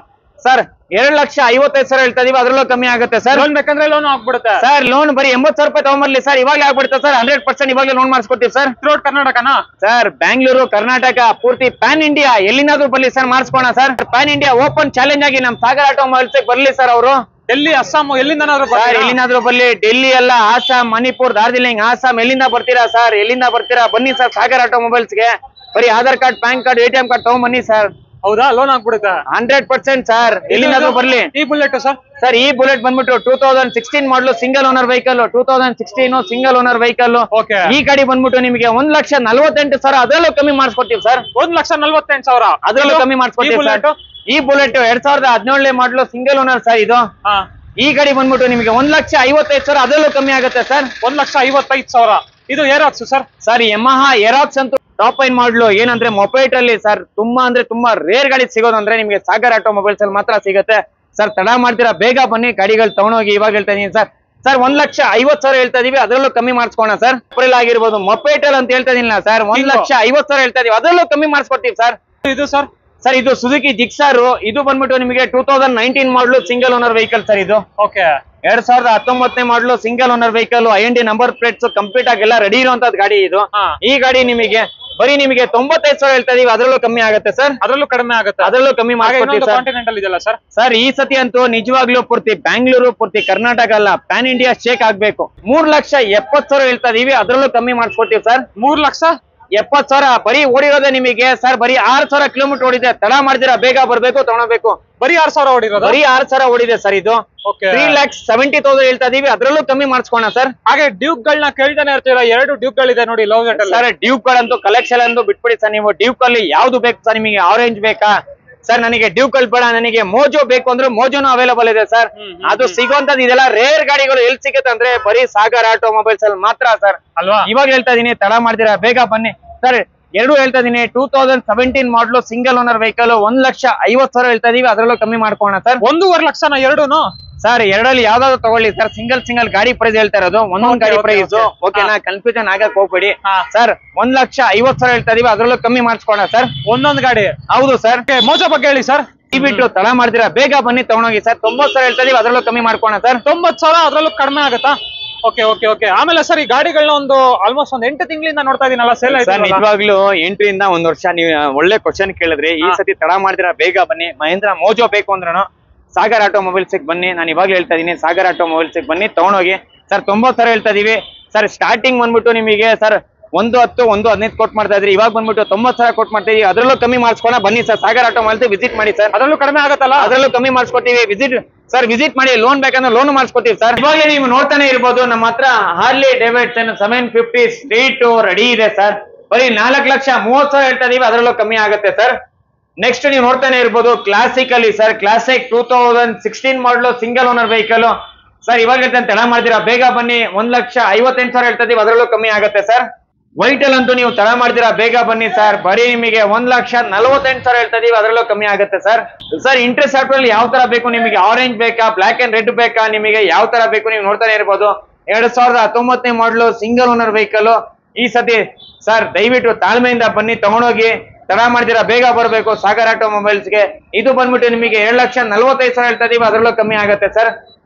ಸರ್ ಎರಡ್ ಲಕ್ಷ ಐವತ್ತೈದು ಸಾವಿರ ಹೇಳ್ತಾ ಇದೀವಿ ಅದ್ರಲ್ಲೂ ಕಮ್ಮಿ ಆಗುತ್ತೆ ಸರ್ ಲೋನ್ ಬೇಕಂದ್ರೆ ಲೋನ್ ಆಗ್ಬಿಡುತ್ತೆ ಸರ್ ಲೋನ್ ಬರೀ ಎಂಬತ್ತು ಸಾವಿರ ರೂಪಾಯಿ ತಗೊಂಬರ್ಲಿ ಸರ್ ಇವಾಗಲೇ ಆಗ್ಬಿಡುತ್ತೆ ಸರ್ ಹಂಡ್ರೆಡ್ ಪರ್ಸೆಂಟ್ ಇವಾಗಲೇ ಲೋನ್ ಮಾಡಿಸ್ಕೊಡ್ತೀವಿ ಸರ್ ರೋಡ್ ಕರ್ನಾಟಕನಾ ಸರ್ ಬ್ಯಾಂಗ್ಳೂರು ಕರ್ನಾಟಕ ಪೂರ್ತಿ ಪ್ಯಾನ್ ಇಂಡಿಯಾ ಎಲ್ಲಿನಾದ್ರೂ ಬರ್ಲಿ ಸರ್ ಮಾಡಿಸ್ಕೋಣ sir pan India open challenge ಆಗಿ ನಮ್ ಸಾಗರ್ ಆಟೋಮೊಬೈಲ್ಸ್ ಬರ್ಲಿ ಸರ್ ಅವರು ಡೆಲ್ಲಿ ಅಸ್ಸಾಂ ಎಲ್ಲಿಂದನಾದ್ರೂ ಸರ್ ಬರ್ತೀರಾ? ಎಲ್ಲಿನಾದ್ರೂ ಬರ್ಲಿ ಡೆಲ್ಲಿ ಅಲ್ಲ ಆಸಾಮ್ ಮಣಿಪುರ್ ಡಾರ್ಜಿಲಿಂಗ್ ಆಸಾಮ್ ಎಲ್ಲಿಂದ ಬರ್ತೀರಾ ಸರ್ ಎಲ್ಲಿಂದ ಬರ್ತೀರಾ ಬನ್ನಿ ಸರ್ ಸಾಗರ್ ಆಟೋಮೊಬೈಲ್ಸ್ ಗೆ ಬರೀ Aadhaar card PAN card A T M card ತಗೊಂಬನ್ನಿ ಸರ್ ಹೌದಾ ಲೋನ್ ಆಗ್ಬಿಡುತ್ತೆ ಹಂಡ್ರೆಡ್ ಪರ್ಸೆಂಟ್ ಸರ್ ಎಲ್ಲಿಂದಾದ್ರೂ ಬರ್ಲಿ ಈ ಬುಲೆಟ್ ಸರ್ ಸರ್ ಈ ಬುಲೆಟ್ ಬಂದ್ಬಿಟ್ಟು two thousand sixteen model single owner vehicle two thousand sixteen single owner vehicle okay ಈ ಗಾಡಿ ಬಂದ್ಬಿಟ್ಟು ನಿಮಗೆ ಒಂದ್ ಲಕ್ಷ ನಲ್ವತ್ತೆಂಟು ಸಾವಿರ ಅದರಲ್ಲೂ ಕಮ್ಮಿ ಮಾಡಿಸ್ಕೊಡ್ತೀವಿ ಸರ್ ಒಂದ್ ಲಕ್ಷ ನಲ್ವತ್ತೆಂಟು ಸಾವಿರ ಅದರಲ್ಲೂ ಕಮ್ಮಿ ಮಾಡಿಸ್ಕೊಡ್ತೀವಿ ಬುಲೆಟ್ ಸರ್ ಈ ಬುಲೆಟ್ ಎರಡ್ ಸಾವಿರದ ಹದಿನೇಳನೇ ಮಾಡಲು ಸಿಂಗಲ್ ಓನರ್ ಸರ್ ಇದು ಹಾ ಈ ಗಾಡಿ ಬಂದ್ಬಿಟ್ಟು ನಿಮಗೆ ಒಂದ್ ಲಕ್ಷ ಐವತ್ತೈದು ಸಾವಿರ ಅದರಲ್ಲೂ ಕಮ್ಮಿ ಆಗುತ್ತೆ ಸರ್ ಒಂದ್ ಲಕ್ಷ ಐವತ್ತೈದು ಸಾವಿರ ಇದು Aerox sir sir Yamaha Aerox ಅಂತೂ ಟಾಪ್ ಐನ್ ಮಾಡ್ಲು ಏನಂದ್ರೆ ಮೊಪೈಟ್ ಅಲ್ಲಿ ಸರ್ ತುಂಬಾ ಅಂದ್ರೆ ತುಂಬಾ ರೇರ್ ಗಾಡಿ ಸಿಗೋದಂದ್ರೆ ನಿಮಗೆ ಸಾಗರ್ ಆಟೋಮೊಬೈಲ್ಸ್ ಅಲ್ಲಿ ಮಾತ್ರ ಸಿಗುತ್ತೆ ಸರ್ ತಡ ಮಾಡ್ತೀರಾ ಬೇಗ ಬನ್ನಿ ಗಾಡಿಗಳು ತಗೊಂಡೋಗಿ ಇವಾಗ ಹೇಳ್ತಾ ಇದೀನಿ ಸರ್ ಸರ್ ಒಂದ್ ಲಕ್ಷ ಐವತ್ ಸಾವಿರ ಹೇಳ್ತಾ ಇದೀವಿ ಅದರಲ್ಲೂ ಕಮ್ಮಿ ಮಾಡಿಸ್ಕೋಣ ಸರ್ ಏಪ್ರಿಲ್ ಆಗಿರ್ಬೋದು ಮೊಪೈಟಲ್ ಅಂತ ಹೇಳ್ತಾ ಇದೀನಿ ಸರ್ ಒಂದ್ ಹಿಂಗೋ. ಲಕ್ಷ ಐವತ್ ಸಾವಿರ ಹೇಳ್ತಾ ಇದೀವಿ ಅದರಲ್ಲೂ ಕಮ್ಮಿ ಮಾಡಿಸ್ಕೊಡ್ತೀವಿ ಸರ್ ಇದು ಸರ್ ಸರ್ ಇದು ಸುಜುಕಿ ಜಿಕ್ಸಾರು ಇದು ಬಂದ್ಬಿಟ್ಟು ನಿಮಗೆ ಟೂ ತೌಸಂಡ್ ನೈನ್ಟೀನ್ ಮಾಡಲು ಸಿಂಗಲ್ ಓನರ್ ವೆಹಿಕಲ್ ಸರ್ ಇದು ಓಕೆ ಎರಡ್ ಸಾವಿರದ ಹತ್ತೊಂಬತ್ತನೇ ಮಾಡಲು single owner vehicle I N D number plates complete ಆಗೆಲ್ಲ ರೆಡಿ ಇರುವಂತದ್ ಗಾಡಿ ಇದು ಹಾ. ಈ ಗಾಡಿ ನಿಮಗೆ ಬರೀ ನಿಮಗೆ ತೊಂಬತ್ತೈದು ಸಾವಿರ ಹೇಳ್ತಾ ಇದೀವಿ ಅದರಲ್ಲೂ ಕಮ್ಮಿ ಆಗುತ್ತೆ ಸರ್ ಅದರಲ್ಲೂ ಕಡಿಮೆ ಆಗುತ್ತೆ ಅದರಲ್ಲೂ ಕಮ್ಮಿ ಹಾಗೆ ಮಾಡ್ಕೊಡ್ತೀವಿ ಇನ್ನೊಂದು ಸರ್ ಕಾಂಟಿನೆಂಟಲ್ ಇದೆಯಲ್ಲ ಸರ್ ಸರ್ ಈ ಸತಿ ಅಂತೂ ನಿಜವಾಗ್ಲೂ ಪೂರ್ತಿ ಬ್ಯಾಂಗ್ಳೂರು ಪೂರ್ತಿ ಕರ್ನಾಟಕ ಅಲ್ಲ ಪ್ಯಾನ್ ಇಂಡಿಯಾ ಶೇಕ್ ಆಗ್ಬೇಕು ಮೂರ್ ಲಕ್ಷ ಎಪ್ಪತ್ ಸಾವಿರ ಹೇಳ್ತಾ ಇದೀವಿ ಅದರಲ್ಲೂ ಕಮ್ಮಿ ಮಾಡಿಸ್ಕೊಡ್ತೀವಿ ಸರ್ ಮೂರ್ ಲಕ್ಷ ಎಪ್ಪತ್ ಸಾವಿರ ಬರೀ ಓಡಿರೋದೇ ನಿಮಗೆ ಸರ್ ಬರೀ ಆರ್ ಸಾವಿರ ಕಿಲೋಮೀಟರ್ ಓಡಿದೆ ತಡ ಮಾಡ್ದಿರಾ ಬೇಗ ಬರ್ಬೇಕು ತಗೊಳ್ಬೇಕು ಬರೀ ಆರ್ ಸಾವಿರ ಹೊಡಿರೋದು ಬರೀ ಆರ್ ಸಾವಿರ ಓಡಿದೆ ಸರ್ ಇದು okay three lakhs seventy thousand ಹೇಳ್ತಾ ಇದೀವಿ ಅದರಲ್ಲೂ ಕಮ್ಮಿ ಮಾಡಿಸ್ಕೋಣ ಸರ್ ಹಾಗೆ ಡ್ಯೂಕ್ ಗಳನ್ನ ಕೇಳ್ತಾನೆ ಇರ್ತೀರಾ ಎರಡು ಡ್ಯೂಕ್ ಗಳಿದೆ ನೋಡಿ ಲವ್ ಜೆಟ್ ಅಲ್ಲಿ ಸರ್ ಡ್ಯೂಕ್ ಅಂತೂ ಕಲೆಕ್ಷನ್ ಅಂತೂ ಬಿಟ್ಬಿಡಿ ಸರ್ ನೀವು ಡ್ಯೂಕ್ ಅಲ್ಲಿ ಯಾವ್ದು ಬೇಕು ಸರ್ ನಿಮಗೆ ಆರೆಂಜ್ ಬೇಕಾ ಸರ್ ನನಗೆ ಡ್ಯೂಕ್ ಅಲ್ಲಿ ಬೇಡ ನನಗೆ ಮೋಜೋ ಬೇಕು ಅಂದ್ರೆ ಮೋಜೋನು ಅವೈಲೇಬಲ್ ಇದೆ ಸರ್ ಹ್ಮ್, ಹ್ಮ್, ಅದು ಸಿಗುವಂತದ್ದು ಇದೆಲ್ಲ ರೇರ್ ಗಾಡಿಗಳು ಎಲ್ಲಿ ಸಿಗುತ್ತೆ ಅಂದ್ರೆ ಬರೀ ಸಾಗರ್ ಆಟೋಮೊಬೈಲ್ಸ್ ಅಲ್ಲಿ ಮಾತ್ರ ಸರ್ ಅಲ್ವಾ ಇವಾಗ ಹೇಳ್ತಾ ಇದೀನಿ ತಡ ಮಾಡ್ತೀರಾ ಬೇಗ ಬನ್ನಿ ಸರ್ ಎರಡು ಹೇಳ್ತಾ ಇದೀನಿ two thousand seventeen model single owner vehicle ಒಂದ್ ಲಕ್ಷ ಐವತ್ ಸಾವಿರ ಹೇಳ್ತಾ ಇದೀವಿ ಅದರಲ್ಲೂ ಕಮ್ಮಿ ಮಾಡ್ಕೋಣ ಸರ್ ಒಂದೂವರೆ ಲಕ್ಷನ ಎರಡೂನು ಸರ್ ಎರಡಲ್ಲಿ ಯಾವ್ದಾದ್ರು ತಗೊಳ್ಳಿ ಸರ್ ಸಿಂಗಲ್ ಸಿಂಗಲ್ ಗಾಡಿ ಪ್ರೈಸ್ ಹೇಳ್ತಾ ಇರೋದು ಒಂದೊಂದ್ Okay, ಗಾಡಿ okay, ಪ್ರೈಸ್ okay. ಓಕೆನಾ ಕನ್ಫ್ಯೂಷನ್ ಆಗಕ್ ಹೋಗ್ಬೇಡಿ ಹಾ. ಸರ್ ಒಂದ್ ಲಕ್ಷ ಐವತ್ ಸಾವಿರ ಹೇಳ್ತಾ ಇದೀವಿ ಅದ್ರಲ್ಲೂ ಕಮ್ಮಿ ಮಾಡಿಸ್ಕೋಣ ಸರ್ ಒಂದೊಂದು ಗಾಡಿ ಹೌದು ಸರ್ Okay, ಮೋಜೋ ಬಗ್ಗೆ ಹೇಳಿ ಸರ್ ಈ ಬಿಟ್ಟು ತಡ ಮಾಡ್ತೀರಾ ಬೇಗ ಬನ್ನಿ ತಗೊಂಡೋಗಿ ಸರ್ ತೊಂಬತ್ ಸಾವಿರ ಹೇಳ್ತಾ ಇದೀವಿ ಅದ್ರಲ್ಲೂ ಕಮ್ಮಿ ಮಾಡ್ಕೋಣ ಸರ್ ತೊಂಬತ್ ಸಾವಿರ ಅದ್ರಲ್ಲೂ ಕಡಿಮೆ ಆಗುತ್ತಾ ಓಕೆ ಓಕೆ ಓಕೆ ಆಮೇಲೆ ಸರ್ ಈ ಗಾಡಿಗಳನ್ನ ಒಂದು ಆಲ್ಮೋಸ್ಟ್ ಒಂದು ಎಂಟು ತಿಂಗಳಿಂದ ನೋಡ್ತಾ ಇದೀನಲ್ಲ ಸೇಲ್ ಸರ್ ಆಯ್ತು ನಿಜವಾಗ್ಲೂ ಎಂಟರಿಂದ ಒಂದ್ ವರ್ಷ ನೀವು ಒಳ್ಳೆ ಕ್ವಶನ್ ಕೇಳಿದ್ರಿ ಈ ಹಾ. ಸತಿ ತಡ ಮಾಡ್ತೀರಾ ಬೇಗ ಬನ್ನಿ ಮಹೇಂದ್ರ ಮೋಜೋ ಬೇಕು ಅಂದ್ರೂ ಸಾಗರ್ ಆಟೋಮೊಬೈಲ್ಸ್ ಬನ್ನಿ ನಾನು ಇವಾಗ್ಲೂ ಹೇಳ್ತಾ ಇದೀನಿ ಸಾಗರ್ ಆಟೋಮೊಬೈಲ್ಸ್ ಬನ್ನಿ ತಗೊಂಡೋಗಿ ಸರ್ ತೊಂಬತ್ ಸಾವಿರ ಹೇಳ್ತಾ ಇದೀವಿ ಸರ್ ಸ್ಟಾರ್ಟಿಂಗ್ ಬಂದ್ಬಿಟ್ಟು ನಿಮಗೆ ಸರ್ ಒಂದು ಹತ್ತು ಒಂದು ಹದಿನೈದು ಕೊಟ್ ಮಾಡ್ತಾ ಇದ್ರಿ ಇವಾಗ ಬಂದ್ಬಿಟ್ಟು ತೊಂಬತ್ ಸಾವಿರ ಕೊಟ್ ಮಾಡ್ತಾ ಇದೀವಿ ಅದರಲ್ಲೂ ಕಮ್ಮಿ ಮಾಡಿಸ್ಕೊಳ ಬನ್ನಿ ಸರ್ ಸಾಗರ್ ಆಟೋಮೊಬೈಲ್ಸ್ ವಿಸಿಟ್ ಮಾಡಿ ಸರ್ ಅದರಲ್ಲೂ ಕಡಿಮೆ ಆಗತ್ತಲ್ಲ ಅದರಲ್ಲೂ ಕಮ್ಮಿ ಮಾಡಿಸ್ಕೊಡ್ತೀವಿ ವಿಸಿಟ್ ಸರ್ ವಿಸಿಟ್ ಮಾಡಿ ಲೋನ್ ಬೇಕಂದ್ರೆ ಲೋನ್ ಮಾಡಿಸ್ಕೊಡ್ತೀವಿ ಸರ್ ಇವಾಗಲೇ ನೀವು ನೋಡ್ತಾನೆ ಇರ್ಬೋದು ನಮ್ಮ ಹತ್ರ Harley Davidson seven fifty street ready ಇದೆ ಸರ್ ಬರೀ ನಾಲ್ಕು ಲಕ್ಷ ಮೂವತ್ ಸಾವಿರ ಹೇಳ್ತಾ ಇದೀವಿ ಅದರಲ್ಲೂ ಕಮ್ಮಿ ಆಗುತ್ತೆ ಸರ್ ನೆಕ್ಸ್ಟ್ ನೀವು ನೋಡ್ತಾನೆ ಇರ್ಬೋದು ಕ್ಲಾಸಿಕ್ ಅಲ್ಲಿ sir Classic two thousand sixteen model single owner vehicle sir ಇವಾಗ ಹೇಳ್ತಾನೆ ತಡ ಮಾಡ್ತೀರಾ ಬೇಗ ಬನ್ನಿ ಒಂದ್ ಲಕ್ಷ ಐವತ್ತೆಂಟು ಸಾವಿರ ಹೇಳ್ತಾ ಇದೀವಿ ಅದರಲ್ಲೂ ಕಮ್ಮಿ ಆಗುತ್ತೆ ಸರ್ ವೈಟ್ ಅಲ್ಲಿ ಅಂತೂ ನೀವು ತಡ ಮಾಡ್ತೀರಾ ಬೇಗ ಬನ್ನಿ ಸರ್ ಬರೀ ನಿಮಗೆ ಒಂದ್ ಲಕ್ಷ ನಲವತ್ತೆಂಟು ಸಾವಿರ ಹೇಳ್ತಾ ಇದೀವಿ ಅದರಲ್ಲೂ ಕಮ್ಮಿ ಆಗುತ್ತೆ ಸರ್ ಸರ್ ಇಂಟ್ರೆಸ್ಟ್ ಅಲ್ಲಿ ಯಾವ ತರ ಬೇಕು ನಿಮಗೆ ಆರೆಂಜ್ ಬೇಕಾ ಬ್ಲಾಕ್ ಅಂಡ್ ರೆಡ್ ಬೇಕಾ ನಿಮಗೆ ಯಾವ ತರ ಬೇಕು ನೀವು ನೋಡ್ತಾನೆ ಇರ್ಬೋದು ಎರಡ್ ಸಾವಿರದ ಹತ್ತೊಂಬತ್ತನೇ ಮಾಡಲು ಸಿಂಗಲ್ ಓನರ್ ವೆಹಿಕಲ್ ಈ ಸತಿ ಸರ್ ದಯವಿಟ್ಟು ತಾಳ್ಮೆಯಿಂದ ಬನ್ನಿ ತಗೊಂಡೋಗಿ ತಡ ಮಾಡ್ತೀರಾ ಬೇಗ ಬರಬೇಕು ಸಾಗರ್ ಆಟೋಮೊಬೈಲ್ಸ್ಗೆ ಇದು ಬಂದ್ಬಿಟ್ಟು ನಿಮಗೆ ಏಳು ಲಕ್ಷ ನಲವತ್ತೈದು ಸಾವಿರ ಹೇಳ್ತಾ ಇದೀವಿ ಅದರಲ್ಲೂ ಕಮ್ಮಿ ಆಗುತ್ತೆ ಸರ್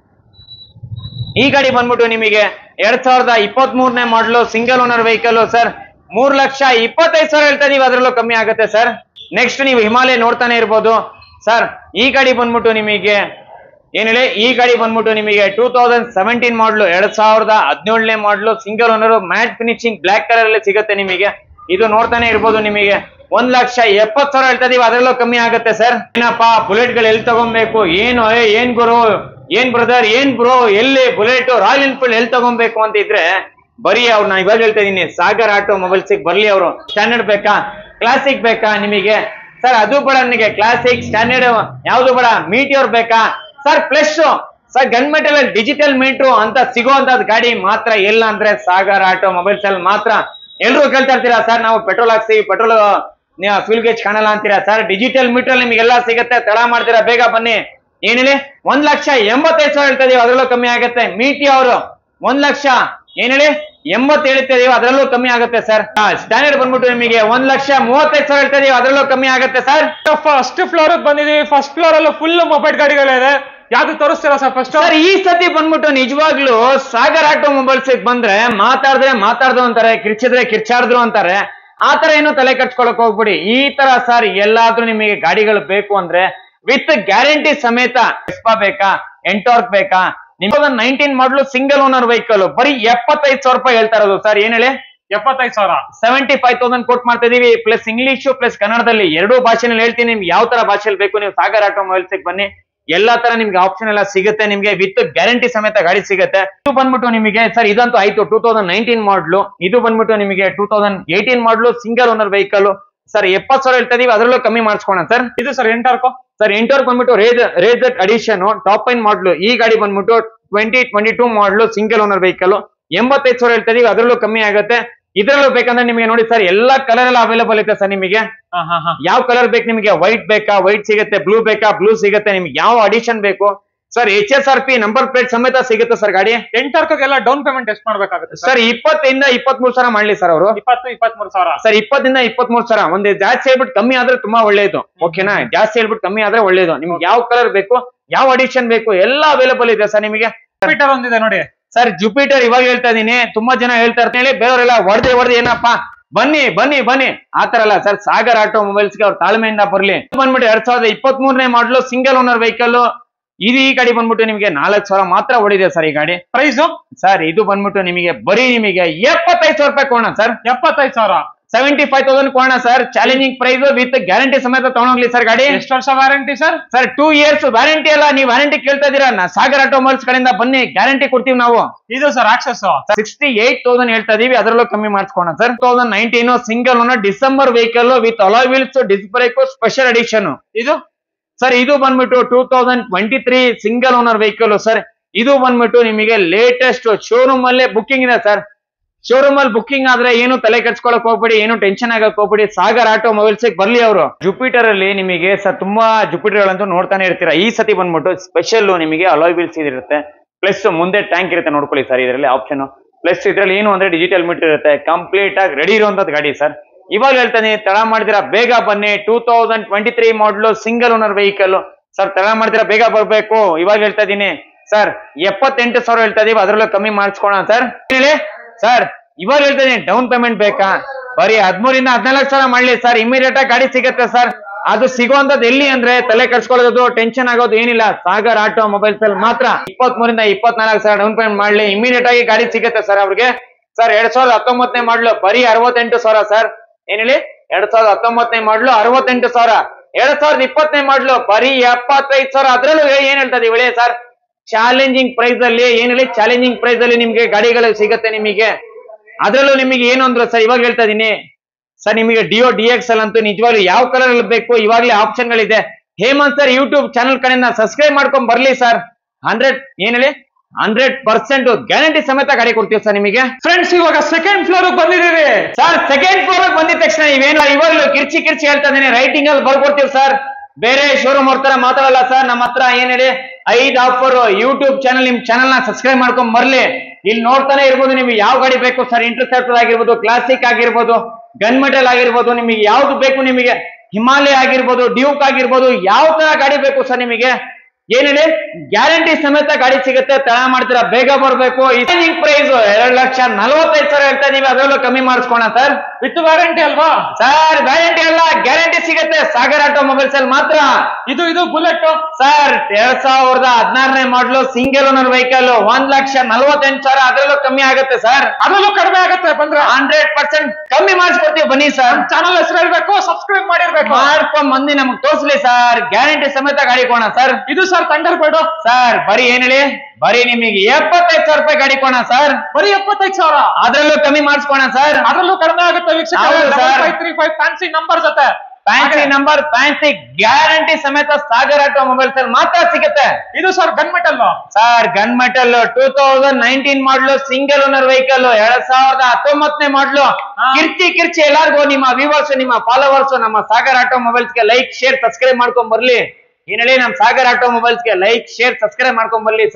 ಈ ಗಾಡಿ ಬಂದ್ಬಿಟ್ಟು ನಿಮಗೆ ಎರಡ್ ಸಾವಿರದ ಇಪ್ಪತ್ತ್ ಮೂರನೇ ಮಾಡಲು ಸಿಂಗಲ್ ಓನರ್ ವೆಹಿಕಲ್ ಸರ್ ಮೂರ್ ಲಕ್ಷ ಇಪ್ಪತ್ತೈದು ಸಾವಿರ ಹೇಳ್ತಾ ಇದೀವಿ ಅದರಲ್ಲೂ ಕಮ್ಮಿ ಆಗುತ್ತೆ ಸರ್ ನೆಕ್ಸ್ಟ್ ನೀವು ಹಿಮಾಲಯ ನೋಡ್ತಾನೆ ಇರ್ಬೋದು ಸರ್ ಈ ಗಾಡಿ ಬಂದ್ಬಿಟ್ಟು ನಿಮಗೆ ಏನ್ ಹೇಳಿ ಈ ಗಾಡಿ ಬಂದ್ಬಿಟ್ಟು ನಿಮಗೆ ಟೂ ತೌಸಂಡ್ ಸೆವೆಂಟೀನ್ ಮಾಡಲು ಎರಡ್ ಸಾವಿರದ ಹದಿನೇಳನೇ model single owner matte finishing black colour ಅಲ್ಲಿ ಸಿಗುತ್ತೆ ನಿಮಗೆ ಇದು ನೋಡ್ತಾನೆ ಇರ್ಬೋದು ನಿಮಗೆ ಒಂದ್ ಲಕ್ಷ ಎಪ್ಪತ್ ಸಾವಿರ ಹೇಳ್ತಾ ಇದೀವಿ ಅದರಲ್ಲೂ ಕಮ್ಮಿ ಆಗುತ್ತೆ ಸರ್ ಏನಪ್ಪ ಬುಲೆಟ್ ಗಳು ಎಲ್ಲಿ ತಗೊಬೇಕು ಏನು ಏ ಏನ್ ಗುರು ಏನ್ ಬ್ರದರ್ ಏನ್ ಬ್ರೋ ಎಲ್ಲಿ ಬುಲೆಟ್ ರಾಯಲ್ ಎನ್ಫೀಲ್ಡ್ ಎಲ್ಲಿ ತಗೊಬೇಕು ಅಂತ ಇದ್ರೆ ಬರೀ ಅವ್ರು ನಾನು ಇವಾಗ ಹೇಳ್ತಾ ಇದೀನಿ ಸಾಗರ್ ಆಟೋ ಮೊಬೈಲ್ಸ್ ಬರ್ಲಿ ಅವರು ಸ್ಟ್ಯಾಂಡರ್ಡ್ ಬೇಕಾ ಕ್ಲಾಸಿಕ್ ಬೇಕಾ ನಿಮಗೆ ಸರ್ ಅದು ಬೇಡ ನನಗೆ ಕ್ಲಾಸಿಕ್ ಸ್ಟ್ಯಾಂಡರ್ಡ್ ಯಾವ್ದು ಬೇಡ ಮೀಟಿಯೋರ್ ಬೇಕಾ sir plus sir gun metal digital meter ಅಂತ ಸಿಗೋಂತದ್ ಗಾಡಿ ಮಾತ್ರ ಎಲ್ಲ ಅಂದ್ರೆ ಸಾಗರ್ ಆಟೋ ಮೊಬೈಲ್ಸ್ ಅಲ್ಲಿ ಮಾತ್ರ ಎಲ್ರು ಕೇಳ್ತಾ ಇರ್ತೀರಾ ಸರ್ ನಾವು ಪೆಟ್ರೋಲ್ ಹಾಕ್ಸ್ತೀವಿ ಪೆಟ್ರೋಲ್ ಫ್ಯೂಲ್ ಗೇಜ್ ಕಾಣಲ್ಲ ಅಂತೀರಾ ಸರ್ ಡಿಜಿಟಲ್ ಮೀಟರ್ ನಿಮಗೆಲ್ಲ ಸಿಗುತ್ತೆ ತಡ ಮಾಡ್ತೀರಾ ಬೇಗ ಬನ್ನಿ ಏನಿದೆ ಒಂದ್ ಲಕ್ಷ ಎಂಬತ್ತೈದು ಸಾವಿರ ಹೇಳ್ತಾ ಇದೀವಿ ಅದರಲ್ಲೂ ಕಮ್ಮಿ ಆಗುತ್ತೆ ಮೀಟಿ ಅವರು ಒಂದ್ ಲಕ್ಷ ಏನ್ ಹೇಳಿ ಎಂಬತ್ತು ಹೇಳ್ತಾ ಇದೀವಿ ಅದರಲ್ಲೂ ಕಮ್ಮಿ ಆಗುತ್ತೆ ಸರ್ ಸ್ಟ್ಯಾಂಡರ್ಡ್ ಬಂದ್ಬಿಟ್ಟು ನಿಮಗೆ ಒಂದ್ ಲಕ್ಷ ಮೂವತ್ತೈದು ಸಾವಿರ ಹೇಳ್ತಾ ಇದೀವಿ ಅದರಲ್ಲೂ ಕಮ್ಮಿ ಆಗುತ್ತೆ ಸರ್ ಫಸ್ಟ್ ಫ್ಲೋರ್ ಬಂದಿದೀವಿ ಫಸ್ಟ್ ಫ್ಲೋರ್ ಅಲ್ಲೂ ಫುಲ್ ಮೊಬೈಲ್ ಗಾಡಿಗಳಿದೆ ಯಾವ್ದು ತೋರಿಸ್ತೀರಾ ಸರ್ ಫಸ್ಟ್ ಸರ್ ಈ ಸತಿ ಬಂದ್ಬಿಟ್ಟು ನಿಜವಾಗ್ಲೂ ಸಾಗರ್ ಆಟೋಮೊಬೈಲ್ಸ್ ಬಂದ್ರೆ ಮಾತಾಡಿದ್ರೆ ಮಾತಾಡ್ದು ಅಂತಾರೆ ಕಿರ್ಚಿದ್ರೆ ಕಿರ್ಚಾಡಿದ್ರು ಅಂತಾರೆ ಆ ತರ ಏನು ತಲೆ ಕಟ್ಸ್ಕೊಳಕ್ ಹೋಗ್ಬಿಡಿ ಈ ತರ ಸರ್ ಎಲ್ಲಾದ್ರೂ ನಿಮಗೆ ಗಾಡಿಗಳು ಬೇಕು ಅಂದ್ರೆ ವಿತ್ ಗ್ಯಾರಂಟಿ ಸಮೇತ ಎಸ್ಪಾ ಬೇಕಾ ಎಂಟೋರ್ಕ್ ಬೇಕಾ ನಿಮಗೆ ನೈನ್ಟೀನ್ ಮಾಡಲು ಸಿಂಗಲ್ ಓನರ್ ವೆಹಿಕಲ್ ಬರೀ ಎಪ್ಪತ್ತೈದು ಸಾವಿರ ರೂಪಾಯಿ ಹೇಳ್ತಾ ಇರೋದು ಸರ್ ಏನ್ ಹೇಳಿ ಎಪ್ಪತ್ತೈದು ಸಾವಿರ ಸೆವೆಂಟಿ ಫೈವ್ ತೌಸಂಡ್ ಕೋಟ್ ಮಾಡ್ತಾ ಇದೀವಿ ಪ್ಲಸ್ ಇಂಗ್ಲಿಷ್ ಪ್ಲಸ್ ಕನ್ನಡದಲ್ಲಿ ಎರಡೂ ಭಾಷೆನಲ್ಲಿ ಹೇಳ್ತೀನಿ ನಿಮ್ಗೆ ಯಾವ ತರ ಭಾಷೆಯಲ್ಲಿ ಬೇಕು ನೀವು ಸಾಗರ್ ಆಟೋಮೊಬೈಲ್ಸ್ ಬನ್ನಿ ಎಲ್ಲಾ ತರ ನಿಮ್ಗೆ ಆಪ್ಷನ್ ಎಲ್ಲ ಸಿಗುತ್ತೆ ನಿಮ್ಗೆ ವಿತ್ ಗ್ಯಾರಂಟಿ ಸಮೇತ ಗಾಡಿ ಸಿಗುತ್ತೆ ಇದು ಬಂದ್ಬಿಟ್ಟು ನಿಮಗೆ ಸರ್ ಇದಂತೂ ಆಯ್ತು ಟೂ ತೌಸಂಡ್ ನೈನ್ಟೀನ್ ಮಾಡ್ಲು ಇದು ಬಂದ್ಬಿಟ್ಟು ನಿಮಗೆ two thousand eighteen model single owner vehicle sir ಎಪ್ಪತ್ ಸಾವಿರ ಹೇಳ್ತಾ ಇದೀವಿ ಅದರಲ್ಲೂ ಕಮ್ಮಿ ಮಾಡಿಸ್ಕೋಣ ಸರ್ ಇದು ಸರ್ ಎಂಟಾರ್ಕೋ ಸರ್ ಎಂಟೋರ್ ಬಂದ್ಬಿಟ್ಟು race racer edition top end model ಈ ಗಾಡಿ ಬಂದ್ಬಿಟ್ಟು twenty twenty two model single owner vehicle ಎಂಬತ್ತೈದು ಸಾವಿರ ಹೇಳ್ತಾ ಇದೀವಿ ಅದರಲ್ಲೂ ಕಮ್ಮಿ ಆಗುತ್ತೆ ಇದರಲ್ಲೂ ಬೇಕಂದ್ರೆ ನಿಮಗೆ ನೋಡಿ ಸರ್ ಎಲ್ಲಾ ಕಲರ್ ಎಲ್ಲ ಅವೈಲೇಬಲ್ ಐತೆ ಸರ್ ನಿಮಗೆ ಹಾ ಹಾ ಹಾ ಯಾವ ಕಲರ್ ಬೇಕು ನಿಮಗೆ ವೈಟ್ ಬೇಕಾ ವೈಟ್ ಸಿಗುತ್ತೆ ಬ್ಲೂ ಬೇಕಾ ಬ್ಲೂ ಸಿಗುತ್ತೆ ನಿಮ್ಗೆ ಯಾವ ಅಡಿಷನ್ ಬೇಕು sir H S R P number plate ಸಮೇತ ಸಿಗುತ್ತೆ ಸರ್ ಗಾಡಿ ಎಂಟಾರ್ಕೋಗೆಲ್ಲ ಡೌನ್ ಪೇಮೆಂಟ್ ಎಷ್ಟು ಮಾಡ್ಬೇಕಾಗುತ್ತೆ ಸರ್ ಸರ್ ಇಪ್ಪತ್ತರಿಂದ ಇಪ್ಪತ್ತ್ ಮೂರು ಸಾವಿರ ಮಾಡ್ಲಿ ಸರ್ ಅವರು ಇಪ್ಪತ್ತು ಇಪ್ಪತ್ಮೂರು ಸಾವಿರ ಸರ್ ಇಪ್ಪತ್ತರಿಂದ ಇಪ್ಪತ್ತ್ ಮೂರು ಸಾವಿರ ಒಂದು ಜಾಸ್ತಿ ಹೇಳ್ಬಿಟ್ಟು ಕಮ್ಮಿ ಆದ್ರೆ ತುಂಬಾ ಒಳ್ಳೇದು ಓಕೆನಾ ಜಾಸ್ತಿ ಹೇಳ್ಬಿಟ್ಟು ಕಮ್ಮಿ ಆದ್ರೆ ಒಳ್ಳೇದು ನಿಮ್ಗೆ ಯಾವ ಕಲರ್ ಬೇಕು ಯಾವ ಅಡಿಷನ್ ಬೇಕು ಎಲ್ಲ ಅವೈಲೇಬಲ್ ಇದೆ ಸರ್ ನಿಮಗೆ ಜುಪಿಟರ್ ಒಂದಿದೆ ನೋಡಿ ಸರ್ ಜುಪಿಟರ್ ಇವಾಗ ಹೇಳ್ತಾ ಇದೀನಿ ತುಂಬಾ ಜನ ಹೇಳ್ತಾ ಇರ್ತೀನಿ ಬೇರೆಯವರೆಲ್ಲ ಹೊಡೆದಿ ಹೊಡೆದಿ ಏನಪ್ಪಾ ಬನ್ನಿ ಬನ್ನಿ ಬನ್ನಿ ಆತರ ಅಲ್ಲ ಸರ್ ಸಾಗರ್ ಆಟೋಮೊಬೈಲ್ಸ್ಗೆ ಅವ್ರ ತಾಳ್ಮೆಯಿಂದ ಬರ್ಲಿ ಇದು ಬಂದ್ಬಿಟ್ಟು ಎರಡ್ ಸಾವಿರದ ಇಪ್ಪತ್ತ್ ಮೂರನೇ ಮಾಡಲು ಸಿಂಗಲ್ ಓನರ್ ವೆಹಿಕಲ್ ಇದು ಈ ಗಾಡಿ ಬಂದ್ಬಿಟ್ಟು ನಿಮಗೆ ನಾಲ್ಕು ಸಾವಿರ ಮಾತ್ರ ಹೊಡಿದೆ ಸರ್ ಈ ಗಾಡಿ ಪ್ರೈಸ್ ಸರ್ ಇದು ಬಂದ್ಬಿಟ್ಟು ನಿಮಗೆ ಬರೀ ನಿಮಗೆ ಎಪ್ಪತ್ತೈದು ಸಾವಿರ ರೂಪಾಯಿ ಕೊಡೋಣ ಸರ್ ಎಪ್ಪತ್ತೈದು ಸಾವಿರ ಸೆವೆಂಟಿ ಫೈವ್ ತೌಸಂಡ್ ಕೊಡೋಣ sir challenging price with guarantee ಸಮೇತ ತಗೊಂಡೋಗ್ಲಿ ಸರ್ ಗಾಡಿ ಎಷ್ಟು ವರ್ಷ warranty sir sir two years warranty ಅಲ್ಲ ನೀವು ವ್ಯಾರಂಟಿ ಕೇಳ್ತಾ ಇದೀರಾ ನಾ ಸಾಗರ್ ಆಟೋಮೊಬೈಲ್ಸ್ ಕಡೆಯಿಂದ ಬನ್ನಿ ಗ್ಯಾರಂಟಿ ಕೊಡ್ತೀವಿ ನಾವು ಇದು sir Access sixty eight thousand ಹೇಳ್ತಾ ಇದೀವಿ ಅದರಲ್ಲೂ ಕಮ್ಮಿ ಮಾಡಿಸ್ಕೋಣ sir thousand nineteen single owner December vehicle with alloy wheels disc brake special edition ಇದು ಸರ್ ಇದು ಬಂದ್ಬಿಟ್ಟು two thousand twenty three single owner vehicle sir ಇದು ಬಂದ್ಬಿಟ್ಟು ನಿಮಗೆ ಲೇಟೆಸ್ಟ್ ಶೋರೂಮ್ ಅಲ್ಲೇ ಬುಕ್ಕಿಂಗ್ ಇದೆ ಸರ್ ಶೋರೂಮ್ ಅಲ್ಲಿ ಬುಕ್ಕಿಂಗ್ ಆದ್ರೆ ಏನು ತಲೆ ಕೆಡ್ಸ್ಕೊಳಕ್ ಹೋಗ್ಬೇಡಿ ಏನು ಟೆನ್ಷನ್ ಆಗಕ್ ಹೋಗ್ಬೇಡಿ ಸಾಗರ್ ಆಟೋ ಮೊಬೈಲ್ಸ್ ಬರ್ಲಿ ಅವರು ಜುಪಿಟರ್ ಅಲ್ಲಿ ನಿಮಗೆ ಸರ್ ತುಂಬಾ ಜುಪಿಟರ್ ಗಳಂತೂ ನೋಡ್ತಾನೆ ಇರ್ತೀರಾ ಈ ಸತಿ ಬಂದ್ಬಿಟ್ಟು ಸ್ಪೆಷಲ್ ನಿಮಗೆ ಅಲಾಯ್ ವೀಲ್ಸ್ ಇದಿರುತ್ತೆ ಪ್ಲಸ್ ಮುಂದೆ ಟ್ಯಾಂಕ್ ಇರುತ್ತೆ ನೋಡ್ಕೊಳ್ಳಿ ಸರ್ ಇದರಲ್ಲಿ ಆಪ್ಷನ್ ಪ್ಲಸ್ ಇದ್ರಲ್ಲಿ ಏನು ಅಂದ್ರೆ ಡಿಜಿಟಲ್ ಮೀಟರ್ ಇರುತ್ತೆ ಕಂಪ್ಲೀಟ್ ಆಗಿ ರೆಡಿ ಇರುವಂತದ್ದು ಗಾಡಿ ಸರ್ ಇವಾಗ ಹೇಳ್ತಾನೆ ತಡ ಮಾಡಿದಿರಾ ಬೇಗ ಬನ್ನಿ two thousand twenty three model single owner vehicle sir ತಡ ಮಾಡ್ತೀರಾ ಬೇಗ ಬರ್ಬೇಕು ಇವಾಗ ಹೇಳ್ತಾ ಇದೀನಿ ಸರ್ ಎಪ್ಪತ್ತೆಂಟು ಸಾವಿರ ಹೇಳ್ತಾ ಇದೀವಿ ಅದರಲ್ಲೂ ಕಮ್ಮಿ ಮಾಡಿಸ್ಕೋಣ ಸರ್ ಹೇಳಿ ಸರ್ ಇವಾಗ ಹೇಳ್ತಾ ಇದೀನಿ ಡೌನ್ ಪೇಮೆಂಟ್ ಬೇಕಾ ಬರೀ ಹದಿಮೂರಿಂದ ಹದಿನಾಲ್ಕು ಸಾವಿರ ಮಾಡ್ಲಿ ಸರ್ ಇಮಿಡಿಯೇಟ್ ಆಗಿ ಗಾಡಿ ಸಿಗುತ್ತೆ ಸರ್ ಅದು ಸಿಗುವಂತದ್ದು ಎಲ್ಲಿ ಅಂದ್ರೆ ತಲೆ ಕಟ್ಸ್ಕೊಳ್ಳೋದು ಟೆನ್ಷನ್ ಆಗೋದು ಏನಿಲ್ಲ ಸಾಗರ್ ಆಟೋ ಮೊಬೈಲ್ಸ್ ಅಲ್ಲಿ ಮಾತ್ರ ಇಪ್ಪತ್ತ್ ಮೂರಿಂದ ಇಪ್ಪತ್ನಾಲ್ಕು ಸಾವಿರ ಡೌನ್ ಪೇಮೆಂಟ್ ಮಾಡ್ಲಿ ಇಮಿಡಿಯೇಟ್ ಆಗಿ ಗಾಡಿ ಸಿಗುತ್ತೆ ಸರ್ ಅವ್ರಿಗೆ ಸರ್ ಎರಡ್ ಸಾವಿರದ ಹತ್ತೊಂಬತ್ತನೇ ಮಾಡ್ಲು ಬರೀ ಅರವತ್ತೆಂಟು ಸಾವಿರ ಸರ್ ಏನ್ ಹೇಳಿ ಎರಡ್ ಸಾವಿರದ ಹತ್ತೊಂಬತ್ತನೇ ಮಾಡ್ಲು ಅರವತ್ತೆಂಟು ಸಾವಿರ ಎರಡ್ ಸಾವಿರದ ಇಪ್ಪತ್ತನೇ ಮಾಡ್ಲು ಬರೀ ಎಪ್ಪತ್ತೈದು ಸಾವಿರ ಅದ್ರಲ್ಲೂ ಏ- ಏನ್ ಹೇಳ್ತಾ ಇದೀವಿ ಹೇಳಿ ಸರ್ ಚಾಲೆಂಜಿಂಗ್ ಪ್ರೈಸ್ ಅಲ್ಲಿ ಏನ್ ಹೇಳಿ ಚಾಲೆಂಜಿಂಗ್ ಪ್ರೈಸ್ ಅಲ್ಲಿ ನಿಮ್ಗೆ ಗಾಡಿಗಳು ಸಿಗುತ್ತೆ ನಿಮಗೆ ಅದ್ರಲ್ಲೂ ನಿಮಗೆ ಏನು ಅಂದ್ರೆ ಸರ್ ಇವಾಗ ಹೇಳ್ತಾ ಇದೀನಿ ಸರ್ ನಿಮಗೆ ಡಿಯೋ ಡಿ ಎಕ್ಸ್ ಎಲ್ ಅಂತೂ ನಿಜವಾಗ್ಲೂ ಯಾವ ಕಲರ್ ಅಲ್ಲಿ ಬೇಕು ಇವಾಗಲೇ ಆಪ್ಷನ್ ಗಳಿದೆ ಹೇಮಂತ್ ಸರ್ ಯೂಟ್ಯೂಬ್ ಚಾನಲ್ ಕಡೆಯಿಂದ ಸಬ್ಸ್ಕ್ರೈಬ್ ಮಾಡ್ಕೊಂಡ್ ಬರ್ಲಿ ಸರ್ ಹಂಡ್ರೆಡ್ ಏನ್ ಹೇಳಿ ಹಂಡ್ರೆಡ್ ಪರ್ಸೆಂಟ್ ಗ್ಯಾರಂಟಿ ಸಮೇತ ಗಾಡಿ ಕೊಡ್ತೀವಿ ಸರ್ ನಿಮಗೆ ಫ್ರೆಂಡ್ಸ್ ಇವಾಗ ಸೆಕೆಂಡ್ ಫ್ಲೋರ್ ಬಂದಿದ್ದೀವಿ ಸರ್ ಸೆಕೆಂಡ್ ಫ್ಲೋರ್ ಬಂದಿದ ತಕ್ಷಣ ನೀವೇನು ಇವಾಗಲೂ ಕಿರ್ಚಿ ಕಿರ್ಚಿ ಹೇಳ್ತಾ ಇದೀನಿ ರೈಟಿಂಗ್ ಅಲ್ಲಿ ಬರ್ಕೊಡ್ತೀವಿ ಸರ್ ಬೇರೆ ಶೋರೂಮ್ ಅವ್ರ ತರ ಮಾತಾಡಲ್ಲ ಸರ್ ನಮ್ಮ ಹತ್ರ ಏನ್ ಹೇಳಿ ಐದ್ ಆಫರ್ ಯೂಟ್ಯೂಬ್ ಚಾನಲ್ ನಿಮ್ ಚಾನಲ್ ನ ಸಬ್ಸ್ಕ್ರೈಬ್ ಮಾಡ್ಕೊಂಡ್ ಬರ್ಲಿ ಇಲ್ಲಿ ನೋಡ್ತಾನೆ ಇರ್ಬೋದು ನಿಮಗೆ ಯಾವ ಗಾಡಿ ಬೇಕು ಸರ್ ಇಂಟರ್ಸೆಪ್ಟರ್ ಆಗಿರ್ಬೋದು ಕ್ಲಾಸಿಕ್ ಆಗಿರ್ಬೋದು ಗನ್ ಮೆಟಲ್ ಆಗಿರ್ಬೋದು ನಿಮಗೆ ಯಾವ್ದು ಬೇಕು ನಿಮಗೆ ಹಿಮಾಲಯ ಆಗಿರ್ಬೋದು ಡ್ಯೂಕ್ ಆಗಿರ್ಬೋದು ಯಾವ ತರ ಗಾಡಿ ಬೇಕು ಸರ್ ನಿಮಗೆ ಏನ್ ಹೇಳಿ ಗ್ಯಾರಂಟಿ ಸಮೇತ ಗಾಡಿ ಸಿಗುತ್ತೆ ತಡ ಮಾಡ್ತೀರಾ ಬೇಗ ಬರ್ಬೇಕು ಪ್ರೈಸ್ ಎರಡ್ ಲಕ್ಷ ನಲವತ್ತೈದು ಸಾವಿರ ಹೇಳ್ತಾ ಇದೀವಿ ಅದರಲ್ಲೂ ಕಮ್ಮಿ ಮಾಡಿಸ್ಕೋಣ ಸರ್ ವಿತ್ ವ್ಯಾರಂಟಿ ಅಲ್ವಾ ಸರ್ ವ್ಯಾರಂಟಿ ಅಲ್ಲ ಗ್ಯಾರಂಟಿ ಸಿಗುತ್ತೆ ಸಾಗರ್ ಆಟೋಮೊಬೈಲ್ಸ್ ಅಲ್ಲಿ ಮಾತ್ರ ಇದು ಇದು ಬುಲೆಟ್ ಸರ್ ಎರಡ್ ಸಾವಿರದ ಹದಿನಾರನೇ ಮಾಡಲು ಸಿಂಗಲ್ ಓನರ್ ವೆಹಿಕಲ್ ಒಂದ್ ಲಕ್ಷ ನಲವತ್ತೆಂಟು ಸಾವಿರ ಅದರಲ್ಲೂ ಕಮ್ಮಿ ಆಗುತ್ತೆ ಸರ್ ಅದರಲ್ಲೂ ಕಡಿಮೆ ಆಗತ್ತೆ ಬಂದ್ರೆ ಹಂಡ್ರೆಡ್ ಪರ್ಸೆಂಟ್ ಕಮ್ಮಿ ಮಾಡಿಸ್ಕೊಡ್ತೀವಿ ಬನ್ನಿ ಸರ್ ಚಾನಲ್ ಹೆಸರು ಇರ್ಬೇಕು ಸಬ್ಸ್ಕ್ರೈಬ್ ಮಾಡಿರ್ಬೇಕು ಮಾಡ್ಕೊಂಡ್ ಮಂದಿ ನಮ್ಗೆ ತೋರಿಸ್ಲಿ ಸರ್ ಗ್ಯಾರಂಟಿ ಸಮೇತ ಗಾಡಿ ಕೊಡೋಣ ಸರ್ ಇದು ಸರ್ ಥಂಡರ್ ಬೇಡು ಸರ್ ಬರೀ ಏನ್ ಹೇಳಿ ಬರೀ ನಿಮಗೆ ಎಪ್ಪತ್ತೈದು ಸಾವಿರ ರೂಪಾಯಿ ಗಾಡಿ ಕೊಡೋಣ ಸರ್ ಬರೀ ಎಪ್ಪತ್ತೈದು ಸಾವಿರ ಅದ್ರಲ್ಲೂ ಕಮ್ಮಿ ಮಾಡಿಸ್ಕೋಣ ಸರ್ ಅದರಲ್ಲೂ ಕಡಿಮೆ ಆಗುತ್ತೆ ವೀಕ್ಷಕ ಹೌದು sir. Five three five fancy number ಜೊತೆ ಫ್ಯಾನ್ಸಿ ನಂಬರ್ ಫ್ಯಾನ್ಸಿ ಗ್ಯಾರಂಟಿ ಸಮೇತ ಸಾಗರ್ ಆಟೋಮೊಬೈಲ್ಸ್ ಅಲ್ಲಿ ಮಾತ್ರ ಸಿಗುತ್ತೆ ಇದು sir gun metal sir gun metal two thousand nineteen model single owner vehicle ಎರಡ್ ಸಾವಿರದ ಹತ್ತೊಂಬತ್ತನೇ ಮಾಡ್ಲು ಹಾ. ಕಿರ್ಚಿ ಕಿರ್ಚಿ ಎಲ್ಲಾರ್ಗು ನಿಮ್ಮ ವ್ಯೂವರ್ಸ್ ನಿಮ್ಮ ಫಾಲೋವರ್ಸ್ ನಮ್ಮ ಸಾಗರ್ ಆಟೋಮೊಬೈಲ್ಸ್ ಗೆ ಲೈಕ್ ಶೇರ್ ಸಬ್ಸ್ಕ್ರೈಬ್ ಮಾಡ್ಕೊಂಡ್ ಬರ್ಲಿ ಏನ್ ಹೇಳಿ ನಮ್ ಸಾಗರ್ ಆಟೋಮೊಬೈಲ್ಸ್ ಗೆ ಲೈಕ್ ಶೇರ್ ಸಬ್ಸ್ಕ್ರೈಬ್ ಮಾಡ್ಕೊಂಡ್ ಬರ್ಲಿ ಸರ್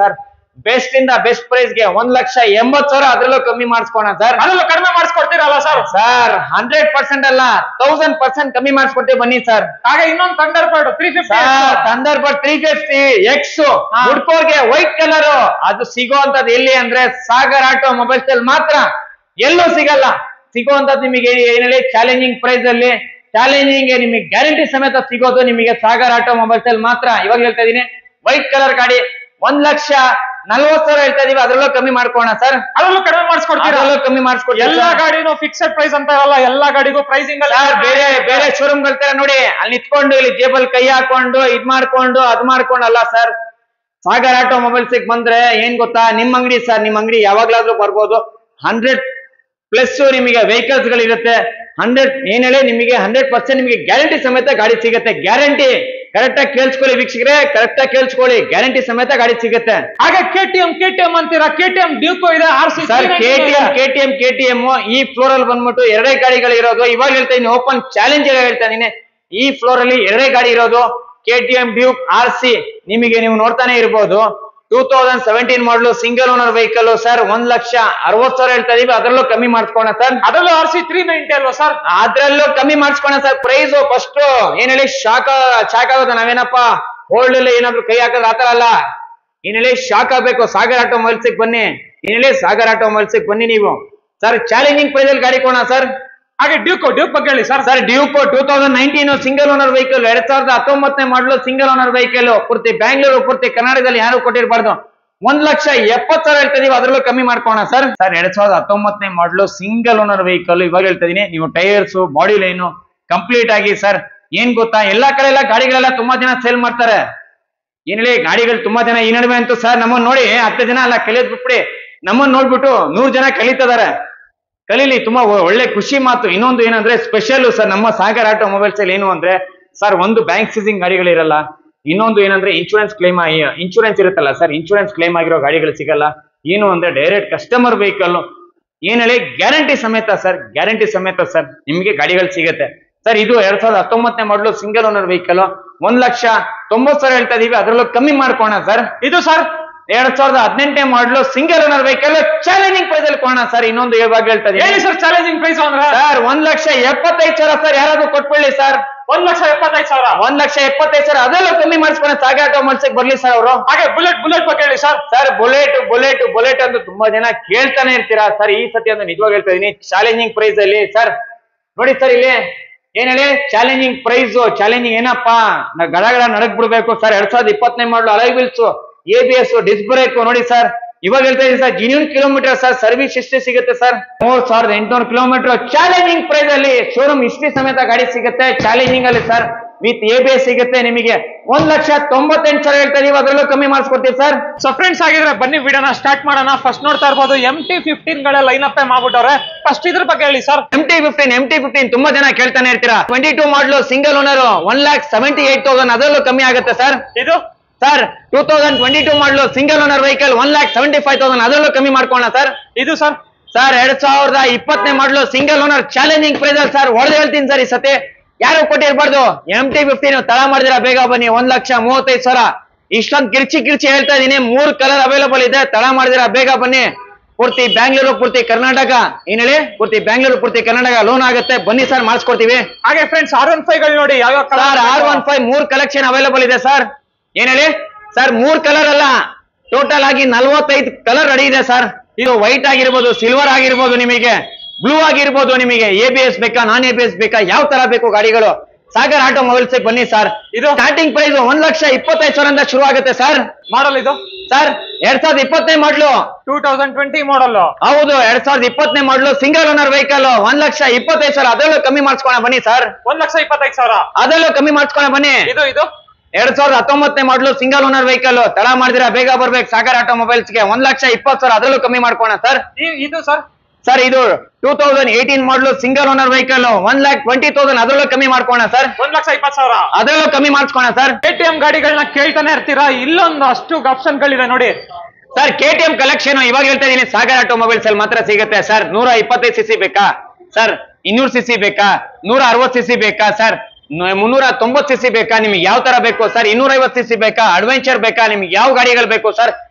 ಬೆಸ್ಟ್ ಇಂದ ಬೆಸ್ಟ್ ಪ್ರೈಸ್ ಗೆ ಒಂದ್ ಲಕ್ಷ ಎಂಬತ್ ಸಾವಿರ ಅದ್ರಲ್ಲೂ ಕಮ್ಮಿ ಮಾಡಿಸ್ಕೋಣ ಸರ್ ಅದರಲ್ಲೂ ಕಡಿಮೆ ಮಾಡಿಸ್ಕೊಡ್ತೀರಲ್ಲ ಸರ್ ಸರ್ ಹಂಡ್ರೆಡ್ ಪರ್ಸೆಂಟ್ ಅಲ್ಲ ತೌಸಂಡ್ ಪರ್ಸೆಂಟ್ ಕಮ್ಮಿ ಮಾಡಿಸ್ಕೊಡ್ತೀವಿ ಬನ್ನಿ ಸರ್ ಹಾಗೆ ಇನ್ನೊಂದು Thunderbird three fifty sir Thunderbird three fifty X ಹಾ. ಹುಡ್ಕೋರ್ಗೆ ವೈಟ್ ಕಲರ್ ಅದು ಸಿಗೋಂತದ್ ಎಲ್ಲಿ ಅಂದ್ರೆ ಸಾಗರ್ ಆಟೋ ಮೊಬೈಲ್ಸ್ ಅಲ್ಲಿ ಮಾತ್ರ ಎಲ್ಲೂ ಸಿಗಲ್ಲ ಸಿಗೋಂತದ್ ನಿಮಗೆ ಏನ್ ಹೇಳಿ ಚಾಲೆಂಜಿಂಗ್ ಪ್ರೈಸ್ ಅಲ್ಲಿ ಚಾಲೆಂಜಿಂಗ್ ನಿಮಗೆ ಗ್ಯಾರಂಟಿ ಸಮೇತ ಸಿಗೋದು ನಿಮಗೆ ಸಾಗರ್ ಆಟೋ ಮೊಬೈಲ್ಸ್ ಅಲ್ಲಿ ಮಾತ್ರ ಇವಾಗ ಹೇಳ್ತಾ ಇದೀನಿ ವೈಟ್ ಕಲರ್ ಗಾಡಿ ಒಂದ್ ಲಕ್ಷ ನಲ್ವತ್ ಸಾವಿರ ಹೇಳ್ತಾ ಇದೀವಿ ಅದ್ರಲ್ಲೂ ಕಮ್ಮಿ ಮಾಡ್ಕೋಣ ಸರ್ ಅದರಲ್ಲೂ ಕಡಿಮೆ ಮಾಡಿಸ್ಕೊಡ್ತೀರಾ ಅದ್ರಲ್ಲೂ ಕಮ್ಮಿ ಮಾಡಿಸ್ಕೊಡ್ತೀವಿ ಎಲ್ಲಾ sir. ಗಾಡಿನೂ ಫಿಕ್ಸೆಡ್ ಪ್ರೈಸ್ ಅಂತ ಇರಲ್ಲ ಎಲ್ಲಾ ಗಾಡಿಗೂ ಪ್ರೈಸಿಂಗ್ ಸರ್ ಬೇರೆ ಬೇರೆ ಶೋರೂಮ್ ತರ ನೋಡಿ ಅಲ್ಲಿ ನಿಂತ್ಕೊಂಡು ಇಲ್ಲಿ ಜೇಬಲ್ ಕೈ ಹಾಕೊಂಡು ಇದ್ ಮಾಡ್ಕೊಂಡು ಅದ್ ಮಾಡ್ಕೊಂಡು ಅಲ್ಲ ಸರ್ ಸಾಗರ್ ಆಟೋ ಮೊಬೈಲ್ಸ್ ಬಂದ್ರೆ ಏನ್ ಗೊತ್ತಾ ನಿಮ್ ಅಂಗಡಿ ಸರ್ ನಿಮ್ ಅಂಗಡಿ ಯಾವಾಗ್ಲಾದ್ರೂ ಬರ್ಬೋದು ಹಂಡ್ರೆಡ್ ಪ್ಲಸ್ ನಿಮಗೆ ವೆಹಿಕಲ್ಸ್ ಗಳಿರುತ್ತೆ ಹಂಡ್ರೆಡ್ ಏನ್ ಹೇಳಿ ನಿಮಗೆ ಹಂಡ್ರೆಡ್ ಪರ್ಸೆಂಟ್ ನಿಮಗೆ ಗ್ಯಾರಂಟಿ ಸಮೇತ ಗಾಡಿ ಸಿಗುತ್ತೆ ಗ್ಯಾರಂಟಿ ಕರೆಕ್ಟ್ ಆಗಿ ಕೇಳಿಸ್ಕೊಳ್ಳಿ ವೀಕ್ಷಕರೇ ಕರೆಕ್ಟ್ ಆಗಿ ಕೇಳಿಸ್ಕೊಳ್ಳಿ ಗ್ಯಾರಂಟಿ ಸಮೇತ ಗಾಡಿ ಸಿಗುತ್ತೆ ಹಾಗೆ ಕೆಟಿಎಂ ಕೆಟಿಎಂ ಅಂತೀರಾ ಕೆಟಿಎಂ ಡ್ಯೂಕೋ ಇದೆ R C sir KTM KTM KTM ಈ ಫ್ಲೋರ್ ಅಲ್ಲಿ ಬಂದ್ಬಿಟ್ಟು ಎರಡೇ ಗಾಡಿಗಳು ಇರೋದು ಇವಾಗ ಹೇಳ್ತಾ ಇದ್ದೀನಿ ಓಪನ್ ಚಾಲೆಂಜ್ ಹೇಳ್ತಾ ಇದೀನಿ ಈ ಫ್ಲೋರ್ ಅಲ್ಲಿ ಎರಡೇ ಗಾಡಿ ಇರೋದು ಕೆಟಿಎಂ ಡ್ಯೂಕ್ ಆರ್ ಸಿ ನಿಮಗೆ ನೀವು ನೋಡ್ತಾನೆ ಇರ್ಬೋದು two thousand seventeen model single owner vehicle sir ಒಂದ್ ಲಕ್ಷ ಅರವತ್ ಸಾವಿರ ಹೇಳ್ತಾ ಇದೀವಿ ಅದರಲ್ಲೂ ಕಮ್ಮಿ ಮಾಡಿಸ್ಕೋಣ ಸರ್ ಅದರಲ್ಲೂ ಆರ್ ಸಿ ತ್ರೀ ನೈಂಟಿ ಅಲ್ವಾ ಸರ್ ಅದ್ರಲ್ಲೂ ಕಮ್ಮಿ ಮಾಡಿಸ್ಕೋಣ ಸರ್ ಪ್ರೈಸ್ ಫಸ್ಟ್ ಏನ್ ಹೇಳಿ ಶಾಕ್ ಶಾಕ್ ಆಗುತ್ತೆ ನಾವೇನಪ್ಪ ಹೋಲ್ಡ್ ಅಲ್ಲಿ ಏನಾದ್ರು ಕೈ ಹಾಕಿದ್ರೆ ಆತರ ಅಲ್ಲ ಏನ್ ಹೇಳಿ ಶಾಕ್ ಆಗ್ಬೇಕು ಸಾಗರ್ ಆಟೋ ಮೊಬೈಲ್ಸ್ ಬನ್ನಿ ಏನ್ ಹೇಳಿ ಸಾಗರ್ ಆಟೋ ಮೊಬೈಲ್ಸ್ ಬನ್ನಿ ನೀವು ಸರ್ ಚಾಲೆಂಜಿಂಗ್ ಪ್ರೈಸ್ ಅಲ್ಲಿ ಗಾಡಿ ಕೊಡೋಣ ಸರ್ ಹಾಗೆ ಡ್ಯೂಕೋ ಡ್ಯೂಕ್ ಬಗ್ಗೆ ಹೇಳಿ ಸರ್ ಸರ್ ಡ್ಯೂಕೋ two thousand nineteen single owner vehicle ಎರಡ್ ಸಾವಿರದ ಹತ್ತೊಂಬತ್ತನೇ ಮಾಡಲು ಸಿಂಗಲ್ ಓನರ್ ವೆಹಿಕಲ್ ಪೂರ್ತಿ ಬ್ಯಾಂಗ್ಳೂರು ಪೂರ್ತಿ ಕರ್ನಾಟಕದಲ್ಲಿ ಯಾರು ಕೊಟ್ಟಿರಬಾರ್ದು ಒಂದ್ ಲಕ್ಷ ಎಪ್ಪತ್ ಸಾವಿರ ಹೇಳ್ತಾ ಇದೀವಿ ಅದ್ರಲ್ಲೂ ಕಮ್ಮಿ ಮಾಡ್ಕೋಣ ಸರ್ ಸರ್ ಎರಡ್ ಸಾವಿರದ ಹತ್ತೊಂಬತ್ತನೇ ಮಾಡಲು ಸಿಂಗಲ್ ಓನರ್ ವೆಹಿಕಲ್ ಇವಾಗ ಹೇಳ್ತಾ ಇದೀನಿ ನೀವು ಟೈರ್ಸ್ ಬಾಡಿ ಲೈನು ಕಂಪ್ಲೀಟ್ ಆಗಿ ಸರ್ ಏನ್ ಗೊತ್ತಾ ಎಲ್ಲಾ ಕಡೆ ಎಲ್ಲ ಗಾಡಿಗಳೆಲ್ಲ ತುಂಬಾ ಜನ ಸೇಲ್ ಮಾಡ್ತಾರೆ ಏನ್ ಹೇಳಿ ಗಾಡಿಗಳು ತುಂಬಾ ಜನ ಈ ನಡುವೆ ಅಂತೂ ಸರ್ ನಮ್ಮನ್ನ ನೋಡಿ ಹತ್ತು ಜನ ಅಲ್ಲ ಕಲಿಯೋದ್ ಬಿಟ್ಬಿಡಿ ನಮ್ಮನ್ನ ನೋಡ್ಬಿಟ್ಟು ನೂರ್ ಜನ ಕಲಿತಿದಾರೆ ಕಲೀಲಿ ತುಂಬಾ ಒ- ಒಳ್ಳೆ ಖುಷಿ ಮಾತು ಇನ್ನೊಂದು ಏನಂದ್ರೆ ಸ್ಪೆಷಲ್ ಸರ್ ನಮ್ಮ ಸಾಗರ್ ಆಟೋ ಮೊಬೈಲ್ಸ್ ಅಲ್ಲಿ ಏನು ಅಂದ್ರೆ ಸರ್ ಒಂದು ಬ್ಯಾಂಕ್ ಸೀಸಿಂಗ್ ಗಾಡಿಗಳಿರಲ್ಲ ಇನ್ನೊಂದು ಏನಂದ್ರೆ ಇನ್ಶೂರೆನ್ಸ್ ಕ್ಲೈಮ್ ಇನ್ಶೂರೆನ್ಸ್ ಇರುತ್ತಲ್ಲ ಸರ್ ಇನ್ಶೂರೆನ್ಸ್ ಕ್ಲೈಮ್ ಆಗಿರೋ ಗಾಡಿಗಳು ಸಿಗಲ್ಲ ಏನು ಅಂದ್ರೆ ಡೈರೆಕ್ಟ್ ಕಸ್ಟಮರ್ ವೆಹಿಕಲ್ ಏನ್ ಹೇಳಿ ಗ್ಯಾರಂಟಿ ಸಮೇತ ಸರ್ ಗ್ಯಾರಂಟಿ ಸಮೇತ ಸರ್ ನಿಮಗೆ ಗಾಡಿಗಳು ಸಿಗುತ್ತೆ ಸರ್ ಇದು ಎರಡ್ ಸಾವಿರದ ಹತ್ತೊಂಬತ್ತನೇ ಮಾಡಲು ಸಿಂಗಲ್ ಓನರ್ ವೆಹಿಕಲ್ ಒಂದ್ ಲಕ್ಷ ತೊಂಬತ್ ಸಾವಿರ ಹೇಳ್ತಾ ಇದೀವಿ ಅದ್ರಲ್ಲೂ ಕಮ್ಮಿ ಮಾಡ್ಕೋಣ ಸರ್ ಇದು ಸರ್ ಎರಡ್ ಸಾವಿರದ ಹದಿನೆಂಟನೇ model single owner vehicle challenging price ಅಲ್ಲಿ ಕೊಡೋಣ ಸರ್ ಇನ್ನೊಂದು ಇವಾಗ ಹೇಳ್ತಾ ಹೇಳಿ ಇದೀನಿ ಸರ್ ಚಾಲೆಂಜಿಂಗ್ ಪ್ರೈಸ್ ಅಂದ್ರೆ ಸರ್ ಒಂದ್ ಲಕ್ಷ ಎಪ್ಪತ್ತೈದು ಸಾವಿರ ಸರ್ ಯಾರಾದ್ರೂ ಕೊಟ್ಬಿಡ್ಲಿ ಸರ್ ಒಂದ್ ಲಕ್ಷ ಎಪ್ಪತ್ತೈದು ಸಾವಿರ ಒಂದ್ ಲಕ್ಷ ಎಪ್ಪತ್ತೈದು ಸಾವಿರ ಅದೆಲ್ಲ ಕಮ್ಮಿ ಮಾಡಿಸ್ಕೊಂಡು ಸಾಗೆ ಆಟೋ ಮನ್ಸಕ್ ಬರ್ಲಿ ಸರ್ ಅವರು ಹಾಗೆ ಬುಲೆಟ್ ಬುಲೆಟ್ ಬಗ್ಗೆ ಹೇಳಿ sir sir bullet bullet bullet ಅಂತ ತುಂಬಾ ಜನ ಕೇಳ್ತಾನೆ ಇರ್ತೀರಾ ಸರ್ ಈ ಸತಿ ಅಂತ ನಿಜವಾಗಿ ಹೇಳ್ತಾ ಇದೀನಿ ಚಾಲೆಂಜಿಂಗ್ ಪ್ರೈಸ್ ಅಲ್ಲಿ ಸರ್ ನೋಡಿ ಸರ್ ಇಲ್ಲಿ ಏನ್ ಹೇಳಿ ಚಾಲೆಂಜಿಂಗ್ ಪ್ರೈಸ್ ಚಾಲೆಂಜಿಂಗ್ ಏನಪ್ಪಾ ನಾ ಗಡ ಗಡ ನಡಕ್ ಬಿಡ್ಬೇಕು ಸರ್ ಎರಡ್ ಸಾವಿರದ ಇಪ್ಪತ್ತನೇ model alloy wheels A B S disc brake ನೋಡಿ ಸರ್ ಇವಾಗ ಹೇಳ್ತಾ ಇದೀನಿ sir genuine kilometre sir service history ಸಿಗುತ್ತೆ ಸರ್ ಮೂರ್ ಸಾವಿರದ ಎಂಟುನೂರು ಕಿಲೋಮೀಟರ್ ಚಾಲೆಂಜಿಂಗ್ ಪ್ರೈಸ್ ಅಲ್ಲಿ ಶೋರೂಮ್ ಹಿಸ್ಟ್ರಿ ಸಮೇತ ಗಾಡಿ ಸಿಗುತ್ತೆ ಚಾಲೆಂಜಿಂಗ್ ಅಲ್ಲಿ sir with A B S ಸಿಗುತ್ತೆ ನಿಮಗೆ ಒಂದ್ ಲಕ್ಷ ತೊಂಬತ್ತೆಂಟು ಸಾವಿರ ಹೇಳ್ತಾ ಇದೀವಿ ಅದರಲ್ಲೂ ಕಮ್ಮಿ ಮಾಡಿಸ್ಕೊಡ್ತೀವಿ ಸರ್ ಸೊ ಫ್ರೆಂಡ್ಸ್ ಆಗಿದ್ರೆ ಬನ್ನಿ ವಿಡಿಯೋನ ಸ್ಟಾರ್ಟ್ ಮಾಡೋಣ ಫಸ್ಟ್ ನೋಡ್ತಾ ಇರ್ಬೋದು ಎಂ ಟಿ ಫಿಫ್ಟೀನ್ ಗಳ ಲೈನ್ ಅಪ್ ಮಾಡ್ಬಿಟ್ಟವ್ರೆ ಫಸ್ಟ್ ಇದ್ರ ಬಗ್ಗೆ ಹೇಳಿ sir M T fifteen M T fifteen ತುಂಬಾ ಜನ ಕೇಳ್ತಾನೆ ಇರ್ತೀರಾ twenty two model single owner one lakh seventy eight thousand ಅದರಲ್ಲೂ ಕಮ್ಮಿ ಆಗುತ್ತೆ ಸರ್ ಇದು sir two thousand twenty two model single owner vehicle one lakh seventy five thousand ಅದರಲ್ಲೂ ಕಮ್ಮಿ ಮಾಡ್ಕೋಣ ಸರ್ ಇದು ಸರ್ ಸರ್ ಎರಡ್ ಸಾವಿರದ ಇಪ್ಪತ್ತನೇ model single owner challenging price ಅಲ್ಲಿ ಸರ್ ಹೊಡೆದು ಹೇಳ್ತೀನಿ ಸರ್ ಈ ಸತಿ ಯಾರು ಕೊಟ್ಟಿರ್ಬಾರ್ದು ಎಂ ಟಿ ಫಿಫ್ಟೀನ್ ತಳ ಮಾಡಿದಿರಾ ಬೇಗ ಬನ್ನಿ ಒಂದ್ ಲಕ್ಷ ಮೂವತ್ತೈದು ಸಾವಿರ ಇಷ್ಟೊಂದು ಕಿರ್ಚಿ ಕಿರ್ಚಿ ಹೇಳ್ತಾ ಇದೀನಿ ಮೂರ್ ಕಲರ್ ಅವೈಲೇಬಲ್ ಇದೆ ತಳ ಮಾಡಿದಿರಾ ಬೇಗ ಬನ್ನಿ ಪೂರ್ತಿ ಬ್ಯಾಂಗ್ಳೂರು ಪೂರ್ತಿ ಕರ್ನಾಟಕ ಏನ್ ಹೇಳಿ ಪೂರ್ತಿ ಬ್ಯಾಂಗ್ಳೂರು ಪೂರ್ತಿ ಕರ್ನಾಟಕ ಲೋನ್ ಆಗುತ್ತೆ ಬನ್ನಿ ಸರ್ ಮಾಡಿಸ್ಕೊಡ್ತೀವಿ ಹಾಗೆ ಫ್ರೆಂಡ್ಸ್ ಆರ್ ಒನ್ ಫೈವ್ ಗಳು ನೋಡಿ ಯಾವ ಸರ್ ಆರ್ ಒನ್ ಫೈವ್ ಮೂರ್ ಕಲೆಕ್ಷನ್ ಅವೈಲೇಬಲ್ ಇದೆ ಸರ್ ಏನ್ ಹೇಳಿ ಸರ್ ಮೂರ್ ಕಲರ್ ಅಲ್ಲ ಟೋಟಲ್ ಆಗಿ ನಲ್ವತ್ತೈದು ಕಲರ್ ರೆಡಿ ಇದೆ ಸರ್ ಇದು ವೈಟ್ ಆಗಿರ್ಬೋದು ಸಿಲ್ವರ್ ಆಗಿರ್ಬೋದು ನಿಮಗೆ ಬ್ಲೂ ಆಗಿರ್ಬೋದು ನಿಮಗೆ ಎ ಬಿ ಎಸ್ ಬೇಕಾ ನಾನ್ ಎ ಬಿ ಎಸ್ ಬೇಕಾ ಯಾವ ತರ ಬೇಕು ಗಾಡಿಗಳು ಸಾಗರ್ ಆಟೋ ಮೊಬೈಲ್ಸ್ ಬನ್ನಿ ಸರ್ ಇದು ಸ್ಟಾರ್ಟಿಂಗ್ ಪ್ರೈಸ್ ಒಂದ್ ಲಕ್ಷ ಇಪ್ಪತ್ತೈದು ಸಾವಿರದಿಂದ ಶುರು ಆಗುತ್ತೆ ಸರ್ ಮಾಡಲ್ ಇದು ಸರ್ ಎರಡ್ ಸಾವಿರದ ಇಪ್ಪತ್ತನೇ model two thousand twenty model ಹೌದು ಎರಡ್ ಸಾವಿರದ ಇಪ್ಪತ್ತನೇ ಮಾಡ್ಲು ಸಿಂಗಲ್ ಓನರ್ ವೆಹಿಕಲ್ ಒಂದ್ ಲಕ್ಷ ಇಪ್ಪತ್ತೈದು ಸಾವಿರ ಅದರಲ್ಲೂ ಕಮ್ಮಿ ಮಾಡಿಸ್ಕೊಳ ಬನ್ನಿ ಸರ್ ಒಂದ್ ಲಕ್ಷ ಇಪ್ಪತ್ತೈದು ಸಾವಿರ ಅದರಲ್ಲೂ ಕಮ್ಮಿ ಮಾಡಿಸ್ಕೊಳ ಬನ್ನಿ ಇದು ಇದು ಎರಡ್ ಸಾವಿರದ ಹತ್ತೊಂಬತ್ತನೇ ಮಾಡಲು ಸಿಂಗಲ್ ಓನರ್ ವೆಹಿಕಲ್ ತಡ ಮಾಡಿದಿರಾ ಬೇಗ ಬರ್ಬೇಕು ಸಾಗರ್ ಆಟೋ ಮೊಬೈಲ್ಸ್ ಗೆ ಒಂದ್ ಲಕ್ಷ ಇಪ್ಪತ್ತು ಸಾವಿರ ಅದರಲ್ಲೂ ಕಮ್ಮಿ ಮಾಡ್ಕೋಣ ಸರ್ ಈ- ಇದು ಸರ್ ಸರ್ ಇದು two thousand eighteen model single owner vehicle one lakh twenty thousand ಅದರಲ್ಲೂ ಕಮ್ಮಿ ಮಾಡ್ಕೋಣ ಸರ್ ಒಂದ್ ಲಕ್ಷ ಇಪ್ಪತ್ತು ಸಾವಿರ ಅದರಲ್ಲೂ ಕಮ್ಮಿ ಮಾಡಿಸ್ಕೋಣ ಸರ್ ಎಂ ಗಾಡಿಗಳನ್ನ ಕೇಳ್ತಾನೆ ಇರ್ತೀರಾ ಇಲ್ಲೊಂದು ಅಷ್ಟು ಆಪ್ಷನ್ ಗಳಿದೆ ನೋಡಿ sir K T M collection ಇವಾಗ ಹೇಳ್ತಾ ಇದೀನಿ ಸಾಗರ್ ಆಟೋ ಮೊಬೈಲ್ಸ್ ಅಲ್ಲಿ ಮಾತ್ರ ಸಿಗುತ್ತೆ ಸರ್ ನೂರ ಇಪ್ಪತ್ತೈದು ಸಿ ಸಿ ಬೇಕಾ ಸರ್ ಇನ್ನೂರು ಸಿ ಸಿ ಬೇಕಾ ನೂರ ಅರವತ್ತು ಸಿ ಸಿ ಬೇಕಾ ಸರ್ ನ- ಮುನ್ನೂರ ತೊಂಬತ್ತು ಸಿ ಸಿ ಬೇಕಾ ನಿಮ್ಗೆ ಯಾವ ತರ ಬೇಕು ಸರ್ ಇನ್ನೂರ ಐವತ್ತು ಸಿ ಸಿ ಬೇಕಾ ಅಡ್ವೆಂಚರ್ ಬೇಕಾ ನಿಮ್ಗೆ ಯಾವ ಗಾಡಿಗಳು ಬೇಕು ಸರ್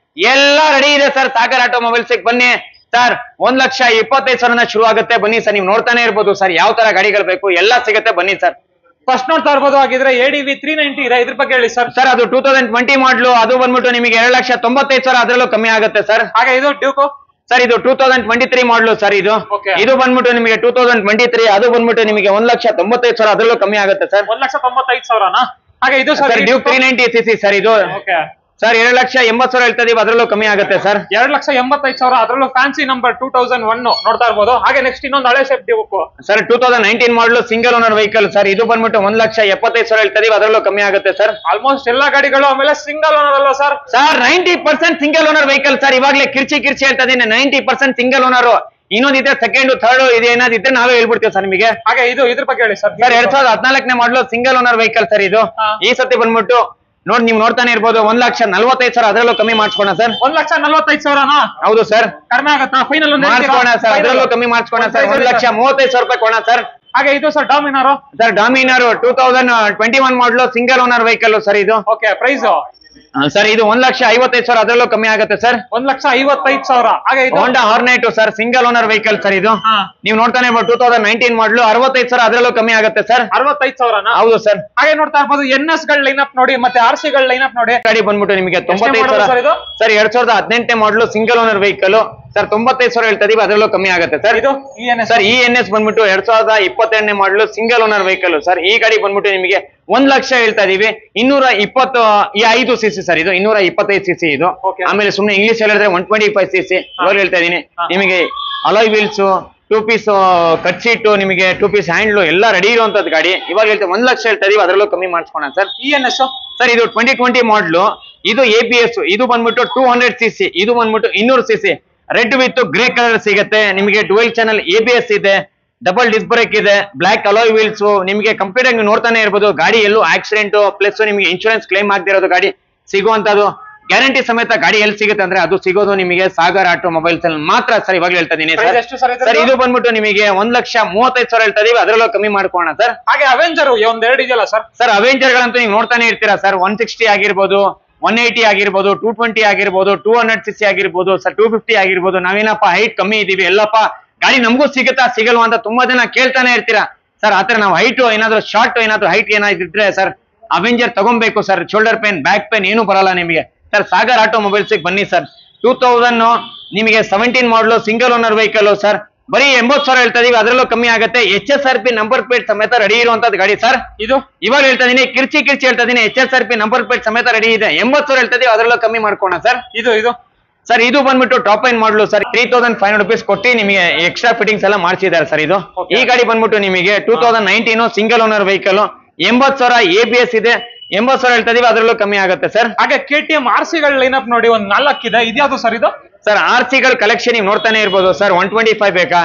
ಎಲ್ಲ ರೆಡಿ ಇದೆ ಸರ್ ಸಾಗರ್ ಆಟೋಮೊಬೈಲ್ಸ್ ಬನ್ನಿ ಸರ್ ಒಂದ್ ಲಕ್ಷ ಇಪ್ಪತ್ತೈದು ಸಾವಿರನ ಶುರು ಆಗುತ್ತೆ ಬನ್ನಿ ಸರ್ ನೀವು ನೋಡ್ತಾನೆ ಇರ್ಬೋದು ಸರ್ ಯಾವ ತರ ಗಾಡಿಗಳು ಬೇಕು ಎಲ್ಲ ಸಿಗುತ್ತೆ ಬನ್ನಿ ಸರ್ ಫಸ್ಟ್ ನೋಡ್ತಾ ಇರ್ಬೋದು ಆಗಿದ್ರೆ A D V three ninety ಇದೆ ಇದ್ರ ಬಗ್ಗೆ ಹೇಳಿ ಸರ್ ಸರ್ ಅದು ಟೂ ತೌಸಂಡ್ ಟ್ವೆಂಟಿ ಮಾಡ್ಲು ಅದು ಬಂದ್ಬಿಟ್ಟು ನಿಮಗೆ ಎರಡು ಲಕ್ಷ ತೊಂಬತ್ತೈದು ಸಾವಿರ ಅದರಲ್ಲೂ ಕಮ್ಮಿ ಆಗುತ್ತೆ ಸರ್ ಹಾಗೆ ಇದು ಡ್ಯೂಕು ಸರ್ ಇದು two thousand twenty three model sir ಇದು Okay. ಇದು ಬಂದ್ಬಿಟ್ಟು ನಿಮಗೆ ಟೂ ತೌಸಂಡ್ ಟ್ವೆಂಟಿ ತ್ರೀ ಅದು ಬಂದ್ಬಿಟ್ಟು ನಿಮಗೆ ಒಂದ್ ಲಕ್ಷ ತೊಂಬತ್ತೈದು ಸಾವಿರ ಅದರಲ್ಲೂ ಕಮ್ಮಿ ಆಗುತ್ತೆ ಸರ್ ಒಂದ್ ಲಕ್ಷ ತೊಂಬತ್ತೈದು ಸಾವಿರನಾ ಹಾಗೆ ಇದು sir sir Duke three ninety C C sir ಇದು ಓಕೆ ಸರ್ ಎರಡು ಲಕ್ಷ ಎಂಬತ್ತು ಸಾವಿರ ಹೇಳ್ತಾ ಇದೀವಿ ಅದರಲ್ಲೂ ಕಮ್ಮಿ ಆಗುತ್ತೆ ಸರ್ ಎರಡ್ ಲಕ್ಷ ಎಂಬತ್ತೈದು ಸಾವಿರ ಅದರಲ್ಲೂ fancy number two thousand one ನೋಡ್ತಾ ಇರ್ಬೋದು ಹಾಗೆ ನೆಕ್ಸ್ಟ್ ಇನ್ನೊಂದು ಹಳೆ shape Duke sir two thousand nineteen ಮಾಡಲು ಸಿಂಗಲ್ ಓನರ್ ವೆಹಿಕಲ್ ಸರ್ ಇದು ಬಂದ್ಬಿಟ್ಟು ಒಂದ್ ಲಕ್ಷ ಎಪ್ಪತ್ತೈದು ಸಾವಿರ ಹೇಳ್ತಾ ಇದೀವಿ ಅದರಲ್ಲೂ ಕಮ್ಮಿ ಆಗುತ್ತೆ ಸರ್ ಆಲ್ಮೋಸ್ಟ್ ಎಲ್ಲಾ ಗಾಡಿಗಳು ಆಮೇಲೆ ಸಿಂಗಲ್ ಓನರ್ ಅಲ್ವಾ sir sir ninety percent single owner vehicle sir ಇವಾಗಲೇ ಕಿರ್ಚಿ ಕಿರ್ಚಿ ಹೇಳ್ತಾ ಇದೀನಿ ನೈಂಟಿ ಪರ್ಸೆಂಟ್ ಸಿಂಗಲ್ ಓನರ್ ಇನ್ನೊಂದಿದೆ ಸೆಕೆಂಡ್ ಥರ್ಡ್ ಇದು ಏನಾದಿದ್ರೆ ನಾವೇ ಹೇಳ್ಬಿಡ್ತೀವಿ ಸರ್ ನಿಮಗೆ ಹಾಗೆ ಇದು ಇದ್ರ ಬಗ್ಗೆ ಹೇಳಿ ಸರ್ ಸರ್ ಎರಡ್ ಸಾವಿರದ ಹದಿನಾಲ್ಕನೇ ಮಾಡಲು ಸಿಂಗಲ್ ಓನರ್ ವೆಹಿಕಲ್ ಸರ್ ಇದು ಹಾ. ಈ ಸತಿ ಬಂದ್ಬಿಟ್ಟು ನೋಡಿ ನೀವು ನೋಡ್ತಾನೆ ಇರ್ಬೋದು ಒಂದ್ ಲಕ್ಷ ನಲ್ವತ್ತೈದು ಸಾವಿರ ಅದರಲ್ಲೂ ಕಮ್ಮಿ ಮಾಡಿಸ್ಕೋಣ ಸರ್ ಒಂದ್ ಲಕ್ಷ ನಲ್ವತ್ತೈದು ಸಾವಿರನಾ ಹೌದು ಸರ್ ಕಡಿಮೆ ಆಗತ್ತಾ ಫೈನಲ್ ಮಾಡಿಸ್ಕೋಣ ಸರ್ ಅದರಲ್ಲೂ ಕಮ್ಮಿ ಮಾಡಿಸ್ಕೋಣ ಸರ್ ಒಂದ್ ಲಕ್ಷ ಮೂವತ್ತೈದು ಸಾವಿರ ರೂಪಾಯಿ ಕೊಡೋಣ ಸರ್ ಹಾಗೆ ಇದು sir Dominar sir Dominar two thousand twenty one model single owner vehicle sir ಇದು ಓಕೆ ಪ್ರೈಸ್ ಸರ್ ಇದು ಒಂದ್ ಲಕ್ಷ ಐವತ್ತೈದು ಸಾವಿರ ಅದರಲ್ಲೂ ಕಮ್ಮಿ ಆಗುತ್ತೆ ಸರ್ ಒಂದ್ ಲಕ್ಷ ಐವತ್ತೈದು ಸಾವಿರ ಹಾಗೆ ಇದು Honda Hornet sir single owner vehicle sir ಇದು ಹಾ. ನೀವು ನೋಡ್ತಾನೆ ಟೂ ತೌಸಂಡ್ ನೈನ್ಟೀನ್ ಮಾಡಲು ಅರವತ್ತೈದು ಸಾವಿರ ಅದರಲ್ಲೂ ಕಮ್ಮಿ ಆಗುತ್ತೆ ಸರ್ ಅರವತ್ತೈದು ಸಾವಿರನಾ ಹೌದು ಸರ್ ಹಾಗೆ ನೋಡ್ತಾ ಇರ್ಬೋದು ಎನ್ ಎಸ್ ಗಳ ಲೈನಪ್ ನೋಡಿ ಮತ್ತೆ ಆರ್ ಸಿ ಗಳ ಲೈನಪ್ ನೋಡಿ ಗಾಡಿ ಬಂದ್ಬಿಟ್ಟು ನಿಮಗೆ ತೊಂಬತ್ತೈದು model ಸಾವಿರ sir ಇದು? ಸರ್ ಎರಡ್ ಸಾವಿರದ ಹದಿನೆಂಟನೇ model single owner vehicle sir ತೊಂಬತ್ತೈದು ಸಾವಿರ ಹೇಳ್ತಾ ಇದೀವಿ ಅದರಲ್ಲೂ ಕಮ್ಮಿ ಆಗುತ್ತೆ ಸರ್ ಇದು E N S sir E N S ಬಂದ್ಬಿಟ್ಟು ಎರಡ್ ಸಾವಿರದ ಇಪ್ಪತ್ತೆರಡನೇ ಮಾಡಲು ಸಿಂಗಲ್ ಓನರ್ ವೆಹಿಕಲ್ ಸರ್ ಈ ಗಾಡಿ ಬಂದ್ಬಿಟ್ಟು ನಿಮಗೆ ಒಂದ್ ಲಕ್ಷ ಹೇಳ್ತಾ ಇದೀವಿ ಇನ್ನೂರ ಇಪ್ಪತ್ತು ಈ ಐದು ಸಿ ಸಿ ಸರ್ ಇದು ಇನ್ನೂರ ಇಪ್ಪತ್ತೈದು ಸಿ ಸಿ ಇದು Okay. ಆಮೇಲೆ ಸುಮ್ಮನೆ ಇಂಗ್ಲಿಷ್ ಹೇಳಿದ್ರೆ one twenty five C C ಇವಾಗ ಹೇಳ್ತಾ ಇದೀನಿ ಹಾ. ನಿಮಗೆ alloy wheels two piece cut seat ನಿಮಗೆ ಟೂ ಪೀಸ್ ಹ್ಯಾಂಡ್ಲು ಎಲ್ಲ ರೆಡಿ ಇರುವಂತದ್ದು ಗಾಡಿ ಇವಾಗ ಹೇಳ್ತೇವೆ ಒಂದ್ ಲಕ್ಷ ಹೇಳ್ತಾ ಇದೀವಿ ಅದರಲ್ಲೂ ಕಮ್ಮಿ ಮಾಡಿಸ್ಕೋಣ sir E N S sir ಇದು ಟ್ವೆಂಟಿ ಟ್ವೆಂಟಿ ಮಾಡಲು ಇದು ಎ ಬಿ ಎಸ್ ಇದು ಬಂದ್ಬಿಟ್ಟು ಟೂ ಹಂಡ್ರೆಡ್ ಸಿ ಸಿ ಇದು ಬಂದ್ಬಿಟ್ಟು ಇನ್ನೂರು C C red with grey colour ಸಿಗುತ್ತೆ ನಿಮಗೆ dual channel A B S ಇದೆ ಡಬಲ್ ಡಿಸ್ ಬ್ರೇಕ್ ಇದೆ ಬ್ಲಾಕ್ ಅಲಾಯ್ ವೀಲ್ಸ್ ನಿಮಗೆ ಕಂಪ್ಲೀಟ್ ಆಗಿ ನೀವು ನೋಡ್ತಾನೆ ಇರ್ಬೋದು ಗಾಡಿ ಎಲ್ಲೂ ಆಕ್ಸಿಡೆಂಟ್ ಪ್ಲಸ್ ನಿಮಗೆ ಇನ್ಶೂರೆನ್ಸ್ ಕ್ಲೈಮ್ ಆಗದಿರೋದು ಗಾಡಿ ಸಿಗುವಂತದ್ದು ಗ್ಯಾರಂಟಿ ಸಮೇತ ಗಾಡಿ ಎಲ್ಲಿ ಸಿಗುತ್ತೆ ಅಂದ್ರೆ ಅದು ಸಿಗೋದು ನಿಮಗೆ ಸಾಗರ್ ಆಟೋ ಮೊಬೈಲ್ಸ್ ಅಲ್ಲಿ ಮಾತ್ರ ಸರ್ ಇವಾಗ ಹೇಳ್ತಾ ಇದೀನಿ Price ಸರ್ ಎಷ್ಟು sir ಇದ್ರದ್ದು? ಸರ್ ಇದು ಬಂದ್ಬಿಟ್ಟು ನಿಮಗೆ ಒಂದ್ ಲಕ್ಷ ಮೂವತ್ತೈದು ಸಾವಿರ ಹೇಳ್ತಾ ಇದೀವಿ ಅದರಲ್ಲೂ ಕಮ್ಮಿ ಮಾಡ್ಕೋಣ ಸರ್ ಹಾಗೆ ಅವೆಂಜರ್ ಒಂದ್ ಎರಡು ಇದೆಯಲ್ಲ ಸರ್ ಸರ್ ಅವೆಂಜರ್ ಗಳಂತೂ ನೀವು ನೋಡ್ತಾನೆ ಇರ್ತೀರಾ ಸರ್ ಒನ್ ಸಿಕ್ಸ್ಟಿ ಆಗಿರ್ಬೋದು ಒನ್ ಏಯ್ಟಿ ಆಗಿರ್ಬೋದು ಟೂ ಟ್ವೆಂಟಿ ಆಗಿರ್ಬೋದು ಟೂ ಹಂಡ್ರೆಡ್ ಸಿಕ್ಸ್ಟಿ ಆಗಿರ್ಬೋದು ಸರ್ ಟೂ ಫಿಫ್ಟಿ ಆಗಿರ್ಬೋದು ನಾವೇನಪ್ಪ ಹೈಟ್ ಕಮ್ಮಿ ಇದೀವಿ ಎಲ್ಲಪ್ಪ ಗಾಡಿ ನಮಗೂ ಸಿಗುತ್ತಾ ಸಿಗಲ್ವಾ ಅಂತ ತುಂಬಾ ಜನ ಕೇಳ್ತಾನೆ ಇರ್ತೀರಾ ಸರ್ ಆತರ ನಾವು ಹೈಟ್ ಏನಾದ್ರು ಶಾರ್ಟ್ ಏನಾದ್ರು ಹೈಟ್ ಏನಾದ್ರು ಇದ್ರೆ ಸರ್ ಅವೆಂಜರ್ ತಗೊಬೇಕು sir shoulder pain back pain ಏನು ಬರಲ್ಲ ನಿಮಗೆ ಸರ್ ಸಾಗರ್ ಆಟೋ ಮೊಬೈಲ್ಸ್ ಬನ್ನಿ ಸರ್ ಟೂ ತೌಸಂಡ್ ನಿಮಗೆ seventeen model single owner vehicle sir ಬರೀ ಎಂಬತ್ತು ಸಾವಿರ ಹೇಳ್ತಾ ಇದೀವಿ ಅದರಲ್ಲೂ ಕಮ್ಮಿ ಆಗುತ್ತೆ H S R P number plate ಸಮೇತ ರೆಡಿ ಇರುವಂತದ್ದು ಗಾಡಿ ಸರ್ ಇದು ಇವಾಗ ಹೇಳ್ತಾ ಇದೀನಿ ಕಿರ್ಚಿ ಕಿರ್ಚಿ ಹೇಳ್ತಾ ಇದೀನಿ H S R P number plate ಸಮೇತ ರೆಡಿ ಇದೆ ಎಂಬತ್ತು ಸಾವಿರ ಹೇಳ್ತಾ ಇದೀವಿ ಅದರಲ್ಲೂ ಕಮ್ಮಿ ಮಾಡ್ಕೋಣ ಸರ್ ಇದು ಇದು ಸರ್ ಇದು ಬಂದ್ಬಿಟ್ಟು top end model sir three thousand five hundred rupees ಕೊಟ್ಟು ನಿಮಗೆ ಎಕ್ಸ್ಟ್ರಾ ಫಿಟ್ಟಿಂಗ್ಸ್ ಎಲ್ಲ ಮಾಡಿಸಿದ್ದಾರೆ ಸರ್ ಇದು Okay. ಈ ಗಾಡಿ ಬಂದ್ಬಿಟ್ಟು ನಿಮಗೆ two thousand nineteen single owner vehicle ಎಂಬತ್ತು ಸಾವಿರ ಎ ಬಿ ಎಸ್ ಇದೆ ಎಂಬತ್ತು ಸಾವಿರ ಹೇಳ್ತಾ ಇದೀವಿ ಅದರಲ್ಲೂ ಕಮ್ಮಿ ಆಗುತ್ತೆ ಸರ್ ಹಾಗೆ K T M R C ಗಳ ಲೈನಪ್ ನೋಡಿ ಒಂದ್ ನಾಲ್ಕಿದೆ ಇದ್ಯಾವುದು ಸರ್ ಇದು ಸರ್ ಆರ್ ಸಿಗಳ ಕಲೆಕ್ಷನ್ ನೀವು ನೋಡ್ತಾನೆ ಇರ್ಬೋದು ಸರ್ ಒನ್ ಟ್ವೆಂಟಿ ಫೈವ್ ಬೇಕಾ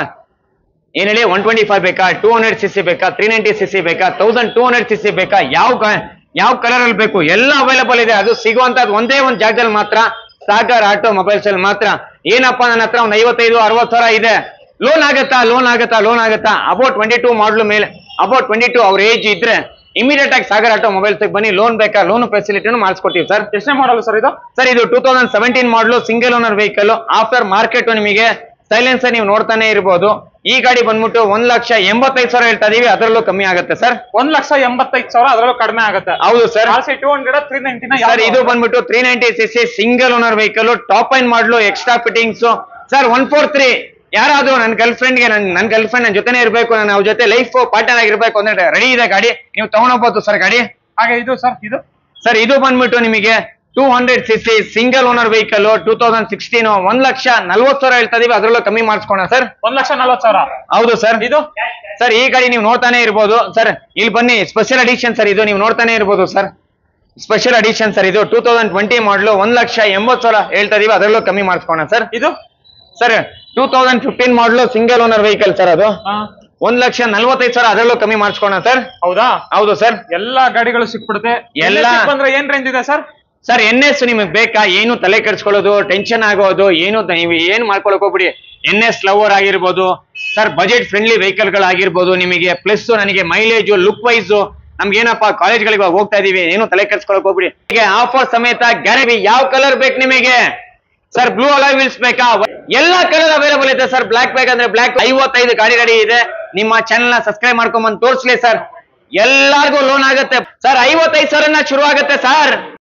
ಏನ್ ಹೇಳಿ ಒನ್ ಟ್ವೆಂಟಿ ಫೈವ್ ಬೇಕಾ ಟೂ ಹಂಡ್ರೆಡ್ ಸಿ ಸಿ ಬೇಕಾ ತ್ರೀ ನೈಂಟಿ ಸಿ ಸಿ ಬೇಕಾ thousand two hundred C C ಬೇಕಾ ಯಾವ ಕ- ಯಾವ ಕಲರ್ ಅಲ್ಲಿ ಬೇಕು ಎಲ್ಲ ಅವೈಲಬಲ್ ಇದೆ ಅದು ಸಿಗುವಂತದ್ದು ಒಂದೇ ಒಂದು ಜಾಗದಲ್ಲಿ ಮಾತ್ರ ಸಾಗರ್ ಆಟೋ ಮೊಬೈಲ್ಸ್ ಅಲ್ಲಿ ಮಾತ್ರ ಏನಪ್ಪಾ ನನ್ನ ಹತ್ರ ಒಂದು ಐವತ್ತೈದು ಅರವತ್ತು ಸಾವಿರ ಇದೆ ಲೋನ್ ಆಗತ್ತಾ ಲೋನ್ ಆಗತ್ತಾ ಲೋನ್ ಆಗತ್ತಾ ಅಬೌಟ್ ಟ್ವೆಂಟಿ ಟೂ ಮಾಡಲು ಮೇಲೆ ಅಬೌಟ್ ಟ್ವೆಂಟಿ ಟೂ ಅವ್ರ ಏಜ್ ಇದ್ರೆ ಇಮಿಡಿಯೇಟ್ ಆಗಿ ಸಾಗರ್ ಆಟೋ ಮೊಬೈಲ್ಸ್ ಬನ್ನಿ ಲೋನ್ ಬೇಕಾ ಲೋನ್ ಫೆಸಿಲಿಟಿನೂ ಮಾಡಿಸ್ಕೊಡ್ತೀವಿ ಸರ್ ಎಷ್ಟನೇ ಮಾಡಲ್ ಸರ್ ಇದು ಸರ್ ಇದು two thousand seventeen model single owner vehicle after market ನಿಮಗೆ ಸೈಲೆನ್ಸರ್ ನೀವು ನೋಡ್ತಾನೆ ಇರ್ಬೋದು ಈ ಗಾಡಿ ಬಂದ್ಬಿಟ್ಟು ಒಂದ್ ಲಕ್ಷ ಎಂಬತ್ತೈದು ಸಾವಿರ ಹೇಳ್ತಾ ಇದೀವಿ ಅದರಲ್ಲೂ ಕಮ್ಮಿ ಆಗುತ್ತೆ ಸರ್ ಒಂದ್ ಲಕ್ಷ ಎಂಬತ್ತೈದು ಸಾವಿರ ಅದರಲ್ಲೂ ಕಡಿಮೆ ಆಗುತ್ತೆ ಹೌದು sir R C two hundred three ನೈಂಟಿನ ಸರ್ ಇದು ಬಂದ್ಬಿಟ್ಟು three ninety C C single owner vehicle top end model extra fittings sir one four three ಯಾರಾದ್ರೂ ನನ್ನ ಗರ್ಲ್ ಫ್ರೆಂಡ್ಗೆ ನನ್ ನನ್ನ ಗರ್ಲ್ ಫ್ರೆಂಡ್ ನನ್ನ ಜೊತೆನೇ ಇರಬೇಕು ನಾನು ಅವ್ರ ಜೊತೆ ಲೈಫ್ ಪಾರ್ಟ್ನರ್ ಆಗಿರ್ಬೇಕು ಅಂದ್ರೆ ರೆಡಿ ಇದೆ ಗಾಡಿ ನೀವು ತಗೊಂಡೋಗ್ಬೋದು ಸರ್ ಗಾಡಿ ಹಾಗೆ ಇದು ಸರ್ ಇದು ಸರ್ ಇದು ಬಂದ್ಬಿಟ್ಟು ನಿಮಗೆ two hundred C C single owner vehicle two thousand sixteen ಒಂದ್ ಲಕ್ಷ ನಲ್ವತ್ತು ಸಾವಿರ ಹೇಳ್ತಾ ಇದೀವಿ ಅದರಲ್ಲೂ ಕಮ್ಮಿ ಮಾಡಿಸ್ಕೋಣ ಸರ್ ಒಂದ್ ಲಕ್ಷ ನಲ್ವತ್ತು ಸಾವಿರ ಹೌದು ಸರ್ ಇದು ಸರ್ ಈ ಗಾಡಿ ನೀವು ನೋಡ್ತಾನೆ ಇರ್ಬೋದು ಸರ್ ಇಲ್ಲಿ ಬನ್ನಿ ಸ್ಪೆಷಲ್ ಅಡಿಷನ್ ಸರ್ ಇದು ನೀವು ನೋಡ್ತಾನೆ ಇರ್ಬೋದು ಸರ್ ಸ್ಪೆಷಲ್ ಅಡಿಷನ್ ಸರ್ ಇದು ಟೂ ತೌಸಂಡ್ ಟ್ವೆಂಟಿ ಮಾಡಲು ಒಂದ್ ಲಕ್ಷ ಎಂಬತ್ತು ಸಾವಿರ ಹೇಳ್ತಾ ಇದೀವಿ ಅದರಲ್ಲೂ ಕಮ್ಮಿ ಮಾಡಿಸ್ಕೋಣ ಸರ್ ಇದು sir two thousand fifteen model single owner vehicle sir ಅದು ಆ, ಒಂದ್ ಲಕ್ಷ ನಲ್ವತ್ತೈದು ಸಾವಿರ ಅದರಲ್ಲೂ ಕಮ್ಮಿ ಮಾಡಿಸ್ಕೋಣ ಸರ್ ಹೌದಾ ಹೌದು ಸರ್ ಎಲ್ಲಾ ಗಾಡಿಗಳು ಸಿಕ್ಬಿಡುತ್ತೆ ಎಲ್ಲ- ಎಲ್ಲ ಬಂದ್ರೆ ಏನ್ ರೇಂಜ್ ಇದೆ ಸರ್ ಸರ್ ಎನ್ ಎಸ್ ನಿಮಗೆ ಬೇಕಾ ಏನು ತಲೆ ಕೆಡಿಸ್ಕೊಳ್ಳೋದು ಟೆನ್ಷನ್ ಆಗೋದು ಏನು ತ- ನೀವು ಏನು ಮಾಡ್ಕೊಳಕ್ ಹೋಗ್ಬಿಡಿ ಎನ್ ಎಸ್ ಲವರ್ ಆಗಿರ್ಬೋದು ಸರ್ ಬಜೆಟ್ ಫ್ರೆಂಡ್ಲಿ ವೆಹಿಕಲ್ ಗಳಾಗಿರ್ಬೋದು ನಿಮಗೆ ಪ್ಲಸ್ ನನಗೆ ಮೈಲೇಜ್ ಲುಕ್ ವೈಸ್ ನಮ್ಗೆ ಏನಪ್ಪಾ ಕಾಲೇಜ್ಗಳಿಗೆ ಹೋಗ್ತಾ ಇದೀವಿ ಏನು ತಲೆ ಕೆಡಿಸ್ಕೊಳಕ್ ಹೋಗ್ಬಿಡಿ ಹೀಗೆ ಆಫರ್ ಸಮೇತ ಗ್ಯಾರಂಟಿ ಯಾವ ಕಲರ್ ಬೇಕು ನಿಮಗೆ ಸರ್ ಬ್ಲೂ ಅಲಾಯ್ ವೀಲ್ಸ್ ಬೇಕಾ ಎಲ್ಲಾ ಕಲರ್ ಅವೈಲೇಬಲ್ ಇದೆ ಸರ್ ಬ್ಲಾಕ್ ಬೇಕಂದ್ರೆ ಬ್ಲಾಕ್ ಐವತ್ತೈದು ಗಾಡಿ ಗಾಡಿ ಇದೆ ನಿಮ್ಮ ಚಾನೆಲ್ ನ ಸಬ್ಸ್ಕ್ರೈಬ್ ಮಾಡ್ಕೊಂಡ್ ಬಂದು ತೋರಿಸ್ಲಿ ಸರ್ ಎಲ್ಲಾರ್ಗೂ ಲೋನ್ ಆಗುತ್ತೆ ಸರ್ ಐವತ್ತೈದು ಸಾವಿರ ಶುರು ಆಗುತ್ತೆ ಸರ್